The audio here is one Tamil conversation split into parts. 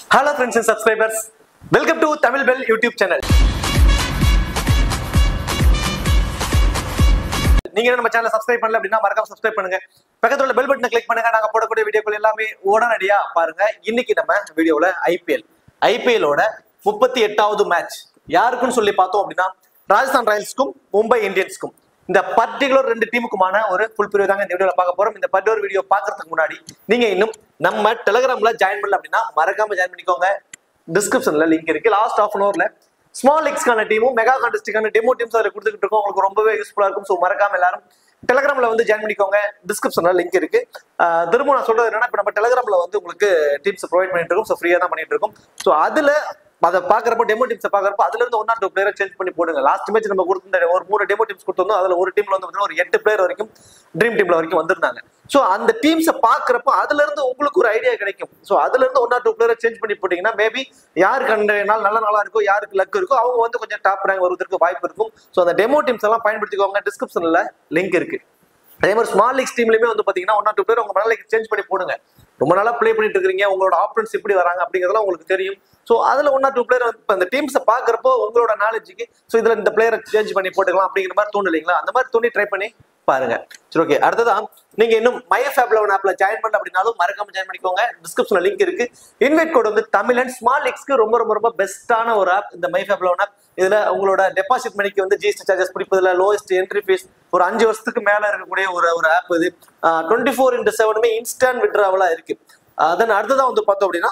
hello friends and subscribers welcome to Tamil Bell YouTube channel நீங்க நம்ம சேனலை சப்ஸ்கிரைப் பண்ணல அப்படின்னா மறக்காம சப்ஸ்கிரைப் பண்ணுங்க பக்கத்துல உள்ள பெல் பட்டனை கிளிக் பண்ணுங்க நாங்க போடக்கூடிய வீடியோக்கள் எல்லாமே உடனடியா பாருங்க இன்னைக்கு நம்ம வீடியோல ஐபிஎல் ஐபிஎலோட முப்பத்தி எட்டாவது மேட்ச் யாருக்குன்னு சொல்லி பார்த்தோம் அப்படின்னா ராஜஸ்தான் ராயல்ஸ்க்கும் மும்பை இந்தியன்ஸ்க்கும் இந்த பர்டிகுலர் ரெண்டு டீமுக்குமான ஒரு ஃபுல் பிரிவு தாங்க இந்த வீடியோல பார்க்க போறோம் இந்த பர்டிகுலர் வீடியோ பார்க்கறதுக்கு முன்னாடி நீங்க இன்னும் நம்ம டெலிகிராம்ல ஜாயின் பண்ணல அப்படின்னா மறக்காம ஜாயின் பண்ணிக்கோங்க டிஸ்கிரிப்ஷன்ல லிங்க் இருக்கு லாஸ்ட் ஆஃப் அன் ஹவர்ல ஸ்மால் லீக்ஸ்க்கான டீமும் மெகா கான்டெஸ்டுக்கான டெமோ டீம்ஸ் அதில் கொடுத்துட்டு இருக்கோம் உங்களுக்கு ரொம்பவே யூஸ்ஃபுல்லா இருக்கும் ஸோ மறக்காம எல்லாரும் டெலிகிராம்ல வந்து ஜாயின் பண்ணிக்கோங்க டிஸ்கிரிப்ஷன்ல லிங்க் இருக்கு ஆஹ் திரும்ப நான் சொல்றது என்னன்னா இப்போ நம்ம டெலிகிராம்ல வந்து உங்களுக்கு டீம்ஸ் ப்ரொவைட் பண்ணிட்டு இருக்கோம் ஸோ ஃப்ரீயா தான் பண்ணிட்டு இருக்கோம் ஸோ அதுல அதை பாக்குறப்போ டெமோ டீம்ஸ் பாக்குறப்போ அதுல இருந்து ஒன் ஆர் டூ பிளேயரை சேஞ்ச் பண்ணி போடுங்க லாஸ்ட் மேட்ச் நம்ம கொடுத்த ஒரு மூணு டெமோ டீம்ஸ் கொடுத்திருந்தோம் அதுல ஒரு டீம்ல வந்து பாத்தீங்கன்னா ஒரு எட்டு பிளேயர் வரைக்கும் ட்ரீம் டீம்ல வரைக்கும் வந்திருந்தாங்க ஸோ அந்த டீம்ஸை பாக்குறப்போ அதுல இருந்து உங்களுக்கு ஒரு ஐடியா கிடைக்கும் ஸோ அதுல இருந்து ஒன் ஆர் டூ பிளேயரை சேஞ்ச் பண்ணி போட்டீங்கன்னா மேபி யாருக்கு அந்த நாள் நல்ல நாளா இருக்கோ யாருக்கு லக் இருக்கோ அவங்க வந்து கொஞ்சம் டாப் ரேங்க் வருவதற்கு வாய்ப்பு இருக்கும் ஸோ அந்த டெமோ டீம்ஸ் எல்லாம் பயன்படுத்திக்கோங்க டிஸ்கிரிப்ஷன்ல லிங்க் இருக்கு அதே மாதிரி ஸ்மால் லீக்ஸ் டீம்லயுமே வந்து பாத்தீங்கன்னா ஒன் ஆர் டூ பேர் உங்க மனநிலைக்கு சேஞ்ச் பண்ணி போடுங்க ரொம்ப நாளா ப்ளே பண்ணிட்டு இருக்கீங்க உங்களோட ஆப்ஷன்ஸ் எப்படி வராங்க அப்படிங்கிறதுலாம் உங்களுக்கு தெரியும் ஸோ அதுல ஒன் ஆர் டூ பிளேயர் இப்போ இந்த டீம்ஸை பாக்குறப்போ உங்களோட நாலேஜுக்கு ஸோ இதுல இந்த பிளேயரை சேஞ்ச் பண்ணி போட்டுக்கலாம் அப்படிங்கிற மாதிரி தோணு இல்லைங்களா அந்த மாதிரி தோணி ட்ரை பண்ணி பாருங்க சரி ஓகே அடுத்ததான் நீங்க இன்னும் மைஎஃப் ஆப் லெவன் ஆப்ல ஜாயின் பண்ணல அப்படின்னாலும் மறக்காம ஜாயின் பண்ணிக்கோங்க டிஸ்கிரிப்ஷன்ல லிங்க் இருக்கு இன்வைட் கோட் வந்து தமிழ் அண்ட் ஸ்மால் லீக்ஸ்க்கு ரொம்ப ரொம்ப ரொம்ப பெஸ்ட்டான ஒரு ஆப் இந்த மைஃப் ஆப் லெவன் ஆப் இதுல உங்களோட டெபாசிட் மணிக்கு வந்து ஜிஎஸ்டி சார்ஜஸ் பிடிப்பதுல லோயஸ்ட் என்ட்ரி ஃபீஸ் ஒரு அஞ்சு வருஷத்துக்கு மேல இருக்கக்கூடிய ஒரு ஒரு ஆப் இது டுவெண்ட்டி ஃபோர் இன்ட்டு செவனுமே இன்ஸ்டன்ட் விட்ராவலா இருக்கு தென் அடுத்ததான் வந்து பார்த்தோம் அப்படின்னா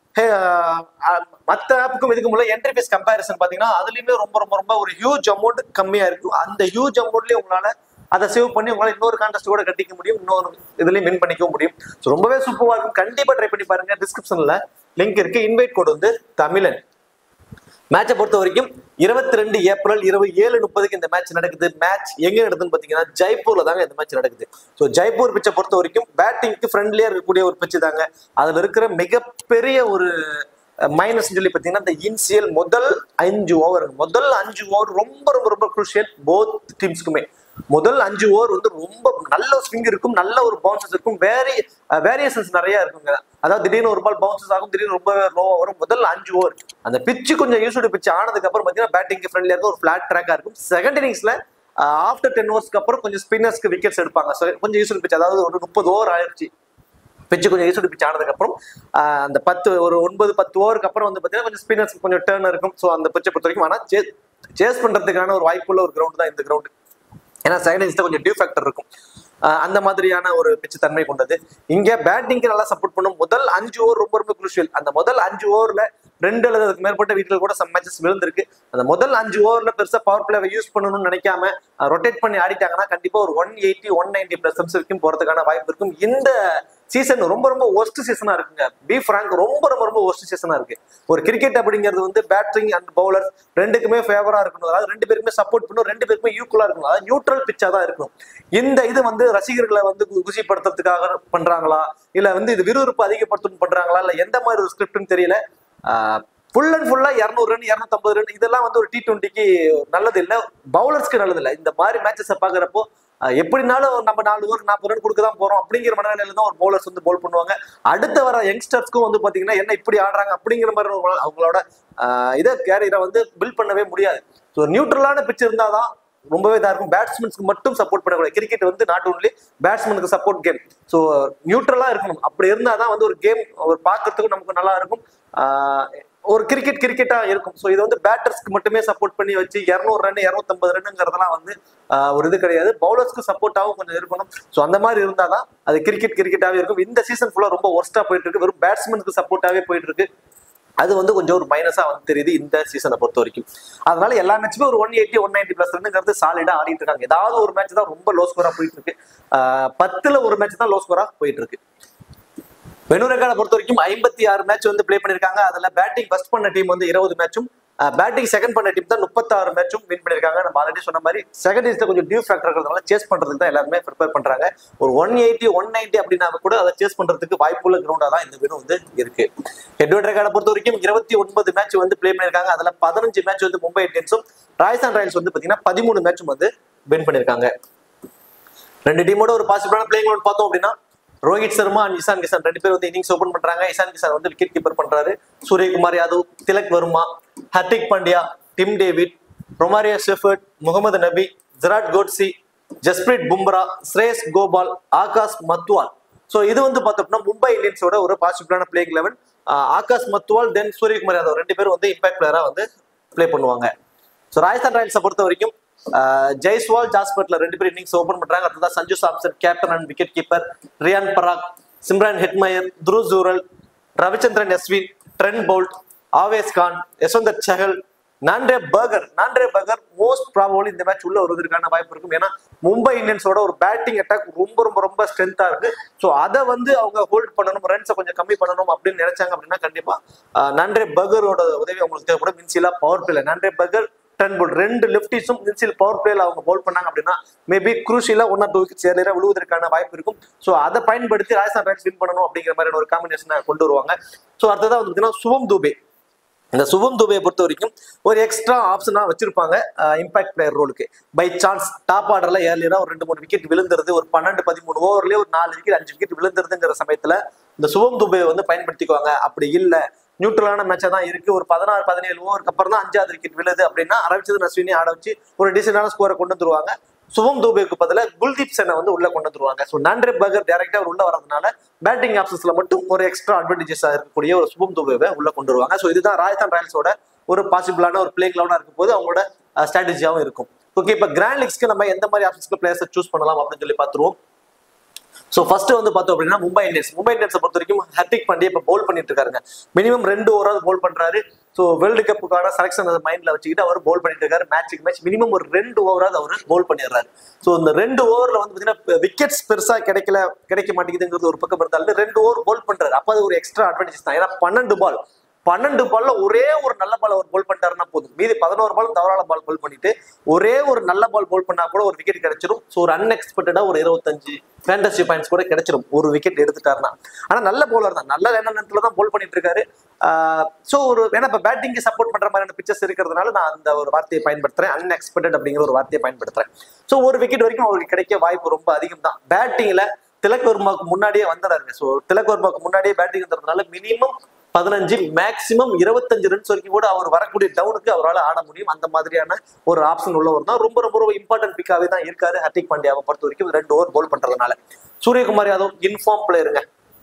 மற்ற ஆப்புக்கும் இதுக்கு முன்னாடி என்ட்ரி ஃபீஸ் கம்பேரிசன் பார்த்தீங்கன்னா அதுலயுமே ரொம்ப ரொம்ப ரொம்ப ஒரு ஹியூஜ் அமௌண்ட் கம்மியா இருக்கும் அந்த ஹியூஜ் அமௌண்ட்லயே உங்களால அதை சேவ் பண்ணி உங்களால இன்னொரு கான்டெஸ்ட் கூட கட்டிக்க முடியும் இன்னொரு இதுலயும் வின் பண்ணிக்க முடியும் ஸோ ரொம்பவே சூப்பராக இருக்கும் கண்டிப்பா ட்ரை பண்ணி பாருங்க டிஸ்கிரிப்ஷன்ல லிங்க் இருக்கு இன்வைட் கோட் வந்து தமிழன் மேட்சை பொறுத்த வரைக்கும் இருபத்தி ரெண்டு ஏப்ரல் இருபது ஏழு முப்பதுக்கு இந்த மேட்ச் நடக்குது மேட்ச் எங்க நடக்குதுன்னு பாத்தீங்கன்னா ஜெய்ப்பூர்ல தாங்க இந்த மேட்ச் நடக்குது ஸோ ஜெய்ப்பூர் பிச்சை பொறுத்த வரைக்கும் பேட்டிங்க்கு ஃப்ரெண்ட்லியா இருக்கக்கூடிய ஒரு பிச்சு தாங்க அதுல இருக்கிற மிகப்பெரிய ஒரு மைனஸ் சொல்லி பார்த்தீங்கன்னா இந்த இன்சியல் முதல் அஞ்சு ஓவர் முதல் அஞ்சு ஓவர் ரொம்ப ரொம்ப ரொம்ப குரூஷியல் போத் டீம்ஸ்க்குமே முதல் அஞ்சு ஓவர் வந்து ரொம்ப நல்ல ஸ்விங் இருக்கும் நல்ல ஒரு பவுன்சஸ் இருக்கும் வேரி வேரியேஷன்ஸ் நிறைய இருக்குங்க அதாவது திடீர்னு ஒரு பால் பவுன்சஸ் ஆகும் திடீர்னு ரொம்ப லோவா வரும் முதல் அஞ்சு ஓவர் அந்த பிச்சு கொஞ்சம் யூஸ்டு பிச்சு ஆனதுக்கு அப்புறம் பார்த்தீங்கன்னா பேட்டிங்க்கு ஃப்ரெண்ட்லியாக இருக்கும் ஒரு ஃபிளாட் ட்ராக்கா இருக்கும் செகண்ட் இன்னிங்ஸ்ல ஆஃப்டர் டென் ஓவர்ஸ்க்கு அப்புறம் கொஞ்சம் ஸ்பின்னர்ஸ்க்கு விக்கெட்ஸ் எடுப்பாங்க So, கொஞ்சம் யூஸ்டு பிச்சு அதாவது ஒரு முப்பது ஓவர் ஆயிடுச்சு பிச்சு கொஞ்சம் ஈஸ்வரி பிச்சு ஆனதுக்கு அப்புறம் ஆஹ் அந்த பத்து ஒரு ஒன்பது பத்து ஓவருக்கு அப்புறம் வந்து பார்த்தீங்கன்னா கொஞ்சம் ஸ்பின்னர்ஸ் கொஞ்சம் டேர்ன் இருக்கும் ஸோ அந்த பிச்சை பொறுத்த வரைக்கும் ஆனால் சேஸ் சேஸ் பண்றதுக்கான ஒரு வாய்ப்புள்ள ஒரு கிரவுண்ட் தான் இந்த கிரவுண்ட் ஏன்னா செகண்ட் இன்னிங்ஸ்ல கொஞ்சம் டியூ ஃபேக்டர் இருக்கும் ஆஹ் அந்த மாதிரியான ஒரு பிச்சு தன்மை கொண்டது இங்க பேட்டிங்க்கு நல்லா சப்போர்ட் பண்ணும் முதல் அஞ்சு ஓவர் ரொம்ப ரொம்ப குரூஷியல் அந்த முதல் அஞ்சு ஓவர்ல ரெண்டு அல்லது அதுக்கு மேற்பட்ட வீட்டில் கூட சம் மேட்சஸ் விழுந்திருக்கு அந்த முதல் அஞ்சு ஓவர்ல பெருசா பவர் பிளேவை யூஸ் பண்ணணும்னு நினைக்காம ரொட்டேட் பண்ணி ஆடிட்டாங்கன்னா கண்டிப்பா ஒரு one eighty one ninety plus runs வரைக்கும் போறதுக்கான வாய்ப்பு இருக்கும் இந்த சீசன் ரொம்ப ரொம்ப ஒர்ஸ்ட் சீசனா இருக்குங்க பி ஃப்ராங்க் ரொம்ப ரொம்ப ரொம்ப ஒர்ஸ்ட் சீசனா இருக்கு ஒரு கிரிக்கெட் அப்படிங்கிறது வந்து பேட்டிங் அண்ட் பவுலர் ரெண்டுக்குமே ஃபேவரா இருக்கணும் அதாவது ரெண்டு பேருக்குமே சப்போர்ட் பண்ணணும் ரெண்டு பேருக்குமே ஈக்குவலா இருக்கணும் அதாவது நியூட்ரல் பிச்சா தான் இருக்கணும் இந்த இது வந்து ரசிகர்களை வந்து கு- குஷிப்படுத்துறதுக்காக பண்றாங்களா இல்ல வந்து இது விறுவிறுப்பு அதிகப்படுத்தணும் பண்றாங்களா இல்ல எந்த மாதிரி ஒரு ஸ்கிரிப்ட்னு தெரியல ஃபுல் அண்ட் ஃபுல்லா இரநூறு ரன் இரநூத்தம்பது ரன் இதெல்லாம் வந்து ஒரு டி டுவெண்ட்டிக்கு நல்லது இல்ல பவுலர்ஸ்க்கு நல்லது இல்ல இந்த மாதிரி மேட்சஸை பாக்குறப்போ ஆஹ் எப்படினாலும் நம்ம நாலு ஓவர் நாற்பது ரன் கொடுக்க தான் போறோம் அப்படிங்கிற மனநிலையில தான் ஒரு பவுலர்ஸ் வந்து போல் பண்ணுவாங்க அடுத்த வர யங்ஸ்டர்ஸ்க்கும் வந்து பாத்தீங்கன்னா என்ன இப்படி ஆடுறாங்க அப்படிங்கிற மாதிரி ஒரு அவங்களோட ஆஹ் இதை கேரியரை வந்து பில்ட் பண்ணவே முடியாது ஸோ நியூட்ரலான பிச் இருந்தாதான் ரொம்பவே இதா இருக்கும் பேட்ஸ்மேன்ஸ்க்கு மட்டும் சப்போர்ட் பண்ணக்கூடாது கிரிக்கெட் வந்து நாட் ஒன்லி பேட்ஸ்மேனுக்கு சப்போர்ட் கேம் ஸோ நியூட்ரலா இருக்கணும் அப்படி இருந்தாதான் வந்து ஒரு கேம் ஒரு பார்க்கறதுக்கும் நமக்கு நல்லா இருக்கும் ஆஹ் ஒரு கிரிக்கெட் கிரிக்கெட்டா இருக்கும் ஸோ இது வந்து பேட்டர்ஸ்க்கு மட்டுமே சப்போர்ட் பண்ணி வச்சு இரநூறு ரன் இரநூத்தம்பது ரன்னுங்கிறதெல்லாம் வந்து ஆஹ் ஒரு இது கிடையாது பவுலர்ஸ்க்கு சப்போர்ட்டாகவும் கொஞ்சம் இருக்கணும் ஸோ அந்த மாதிரி இருந்தாதான் அது கிரிக்கெட் கிரிக்கெட்டாவே இருக்கும் இந்த சீசன் ஃபுல்லா ரொம்ப ஒர்ஸ்டா போயிட்டு இருக்கு வெறும் பேட்ஸ்மேனுக்கு சப்போர்ட்டாவே போயிட்டு இருக்கு அது வந்து கொஞ்சம் ஒரு மைனஸா வந்து தெரியுது இந்த சீசனை பொறுத்த வரைக்கும் அதனால எல்லா மேட்சுமே ஒரு one eighty one ninety plus ரன்னுங்கிறது சாலிடா ஆடிட்டு இருக்காங்க ஏதாவது ஒரு மேட்ச் தான் ரொம்ப லோ ஸ்கோரா போயிட்டு இருக்கு ஆஹ் பத்துல ஒரு மேட்ச் தான் லோ ஸ்கோரா போயிட்டு இருக்கு வெனு ரெக்கார்டை பொறுத்த வரைக்கும் ஐம்பத்தி ஆறு மேட்ச் வந்து ப்ளே பண்ணிருக்காங்க அதுல பேட்டிங் ஃபர்ஸ்ட் பண்ண டீம் வந்து இருபது மேட்சும் பேட்டிங் செகண்ட் பண்ண டீம் தான் முப்பத்தாறு மேட்சும் வின் பண்ணிருக்காங்க நம்ம ஆல்ரெடி சொன்ன மாதிரி செகண்ட் இன்ஸ்ல கொஞ்சம் டியூ ஃபேக்டர் இருக்கிறதுனால சேஸ் பண்றதுக்கு தான் எல்லாருமே ப்ரிப்பேர் பண்றாங்க ஒரு ஒன் எயிட்டி ஒன் நைன்டி அப்படின்னா கூட அதை சேஸ் பண்றதுக்கு வாய்ப்புள்ள கிரவுண்டா தான் இந்த வினு வந்து இருக்கு ஹெட்வர்ட் ரெக்கார்டை பொறுத்த வரைக்கும் இருபத்தி ஒன்பது மேட்ச் வந்து ப்ளே பண்ணிருக்காங்க அதுல பதினஞ்சு மேட்ச் வந்து மும்பை இந்தியன்ஸும் ராஜஸ்தான் ராயல்ஸ் வந்து பாத்தீங்கன்னா பதிமூணு மேட்சும் வந்து வின் பண்ணிருக்காங்க ரெண்டு டீமோட ஒரு பாசிபிளான பிளேயிங் லோன் பார்த்தோம் அப்படின்னா ரோஹித் சர்மா அண்ட் இசான் கிஷன் ரெண்டு பேர் வந்து இன்னிங்ஸ் ஓபன் பண்றாங்க இசான் கிஷன் வந்து விக்கெட் கீப்பர் பண்றாரு Suryakumar Yadav Tilak Varma Hardik Pandya Tim David Romario Shepherd Mohammad Nabi Gerald Coetzee Jasprit Bumrah Shreyas Gopal Akash Madhwal so இது வந்து பார்த்தோம்னா மும்பை இந்தியன்ஸோட ஒரு பாசிபிளான playing eleven Akash Madhwal then Suryakumar Yadav ரெண்டு பேரும் வந்து இம்பாக்ட் பிளேயரா வந்து ப்ளே பண்ணுவாங்க ஸோ ராஜஸ்தான் ராயல்ஸை பொறுத்த வரைக்கும் ஆஹ், ஜெய்ஸ்வால் ஜாஸ்பர்ட்ல ரெண்டு பேரும் இன்னிங்ஸ் ஓபன் பண்றாங்க அடுத்ததா Sanju Samson captain and wicket keeper Riyan Parag Shimron Hetmyer Dhruv Jurel Ravichandran Ashwin Trent Boult Avesh Khan Yuzvendra Chahal Nandre Burger Nandre Burger most probably இந்த மேட்ச் உள்ள வருவதற்கான வாய்ப்பு இருக்கும் ஏன்னா மும்பை இந்தியன்ஸோட ஒரு பேட்டிங் அட்டாக் ரொம்ப ரொம்ப ரொம்ப ஸ்ட்ரென்த்தா இருக்கு ஸோ அதை வந்து அவங்க ஹோல்ட் பண்ணணும் ரன்ஸை கொஞ்சம் கம்மி பண்ணணும் அப்படின்னு நினைச்சாங்க அப்படின்னா கண்டிப்பா ஆஹ், நான்டே பர்கரோட உதவி அவங்களுக்கு தேவைப்படும் மின்சிலா power play Nandre Burger ten ball ரெண்டு லெப்டிஸும் மின்சில் பவர் பிளேல அவங்க பவுல் பண்ணாங்க அப்படின்னா மேபி குரூஷியலா ஒன் ஆர் டூ விக்கெட் சேர விழுவதற்கான வாய்ப்பு இருக்கும் ஸோ அதை பயன்படுத்தி ராஜஸ்தான் ராயல்ஸ் வின் பண்ணணும் அப்படிங்கிற மாதிரியான ஒரு காம்பினேஷனை கொண்டு வருவாங்க ஸோ அடுத்ததா வந்து பார்த்தீங்கன்னா சுவம் துபே இந்த சுபம் துபையை பொறுத்த வரைக்கும் ஒரு எக்ஸ்ட்ரா ஆப்ஷனா வச்சிருப்பாங்க இம்பாக்ட் பிளேயர் ரோலுக்கு பை சான்ஸ் டாப் ஆர்டர்ல ஏர்லியரா ஒரு ரெண்டு மூணு விக்கெட் விழுந்துருது ஒரு பன்னெண்டு பதிமூணு ஓவர்லயே ஒரு நாலு விக்கெட் அஞ்சு விக்கெட் விழுந்துருதுங்கிற சமயத்துல இந்த சுபம் துபையை வந்து பயன்படுத்திக்குவாங்க அப்படி இல்ல நியூட்ரலான மேட்சா தான் இருக்கு ஒரு பதினாறு பதினேழு ஓவருக்கு அப்புறம் தான் அஞ்சாவது விக்கெட் விழுது அப்படின்னா ரவிச்சந்திரன் அஸ்வினி ஆட வச்சு ஒரு டீசென்டான ஸ்கோரை கொண்டு வந்துருவாங்க சுபம் தூபேக்கு பதிலாக குல்தீப் சென்னை வந்து உள்ள கொண்டு வந்துருவாங்க ஸோ நான்ட்ரே பர்கர் டேரக்டா உள்ள வரதுனால பேட்டிங் ஆப்ஷன்ஸ்ல மட்டும் ஒரு எக்ஸ்ட்ரா அட்வான்டேஜஸா இருக்கக்கூடிய ஒரு சுபம் தூபேவை உள்ள கொண்டு வருவாங்க ஸோ இதுதான் ராஜஸ்தான் ராயல்ஸோட ஒரு பாசிபிளான ஒரு பிளேயிங் லெவனா இருக்கும் போது அவங்களோட ஸ்ட்ராட்டஜியாவும் இருக்கும் ஓகே இப்போ கிராண்ட் லீக்ஸ்க்கு நம்ம எந்த மாதிரி ஆப்ஷன்ஸ்க்கு பிளேயர்ஸை சூஸ் பண்ணலாம் அப்படின்னு சொல்லி பார்த்துருவோம் ஸோ ஃபர்ஸ்ட் வந்து பார்த்தோம் அப்படின்னா மும்பை இந்தியன்ஸ் மும்பை இந்தியன்ஸை பொறுத்த வரைக்கும் ஹர்திக் பாண்டியா இப்போ பவுல் பண்ணிட்டு இருக்காருங்க மினிமம் ரெண்டு ஓவராவது பவுல் பண்றாரு ஸோ வேர்ல்டு கப்புக்கான செலக்ஷன் அதை மைண்ட்ல வச்சுக்கிட்டு அவர் பவுல் பண்ணிட்டு இருக்காரு மேட்சுக்கு மேட்ச் மினிமம் ஒரு ரெண்டு ஓவராவது அவர் பவுல் பண்ணிடுறாரு ஸோ இந்த ரெண்டு ஓவர்ல வந்து பார்த்தீங்கன்னா விக்கெட்ஸ் பெருசா கிடைக்கல கிடைக்க மாட்டேங்குதுங்கிறது ஒரு பக்கம் இருந்தாலும் ரெண்டு ஓவர் பவுல் பண்றாரு அப்போ அது ஒரு எக்ஸ்ட்ரா அட்வான்டேஜ் தான் ஏன்னா பன்னெண்டு பால் பன்னெண்டு பால்ல ஒரே ஒரு நல்ல பால் அவர் போல் பண்ணிட்டாருன்னா போதும் மீதி பதினோரு பால் தவறான பால் போல் பண்ணிட்டு ஒரே ஒரு நல்ல பால் போல் பண்ணா கூட ஒரு விக்கெட் கிடைச்சிரும் ஸோ ஒரு அன்எக்ஸ்பெக்டடா ஒரு இருபத்தஞ்சு ஃபேண்டசி பாயிண்ட்ஸ் கூட கிடைச்சிரும் ஒரு விக்கெட் எடுத்துட்டாருன்னா ஆனா நல்ல பவுலர் தான் நல்ல நேரத்துல தான் போல் பண்ணிட்டு இருக்காரு ஸோ ஒரு ஏன்னா இப்போ பேட்டிங்க்கு சப்போர்ட் பண்ற மாதிரியான பிச்சர்ஸ் இருக்கிறதுனால நான் அந்த ஒரு வார்த்தையை பயன்படுத்துறேன் அன்எக்ஸ்பெக்டட் அப்படிங்கிற ஒரு வார்த்தையை பயன்படுத்துறேன் ஸோ ஒரு விக்கெட் வரைக்கும் அவருக்கு கிடைக்க வாய்ப்பு ரொம்ப அதிகம் தான் பேட்டிங்ல திலக் வர்மாவுக்கு முன்னாடியே வந்துடுறாருங்க ஸோ திலக் வர்மாவுக்கு முன்னாடியே பேட்டிங் வந்துறதுனால மினிமம் பதினஞ்சு மேக்சிமம் இருபத்தஞ்சு ரன்ஸ் வரைக்கும் கூட அவர் வரக்கூடிய டவுனுக்கு அவரால் ஆட முடியும் அந்த மாதிரியான ஒரு ஆப்ஷன் உள்ளவர் தான் ரொம்ப ரொம்ப ரொம்ப இம்பார்ட்டன்ட் பிக்காவே தான் இருக்காரு ஹர்திக் பாண்டியாவை பொறுத்த வரைக்கும் ரெண்டு ஓவர் போல் பண்றதுனால சூரியகுமார் யாதவ் இன்ஃபார்ம் பிளேயருங்க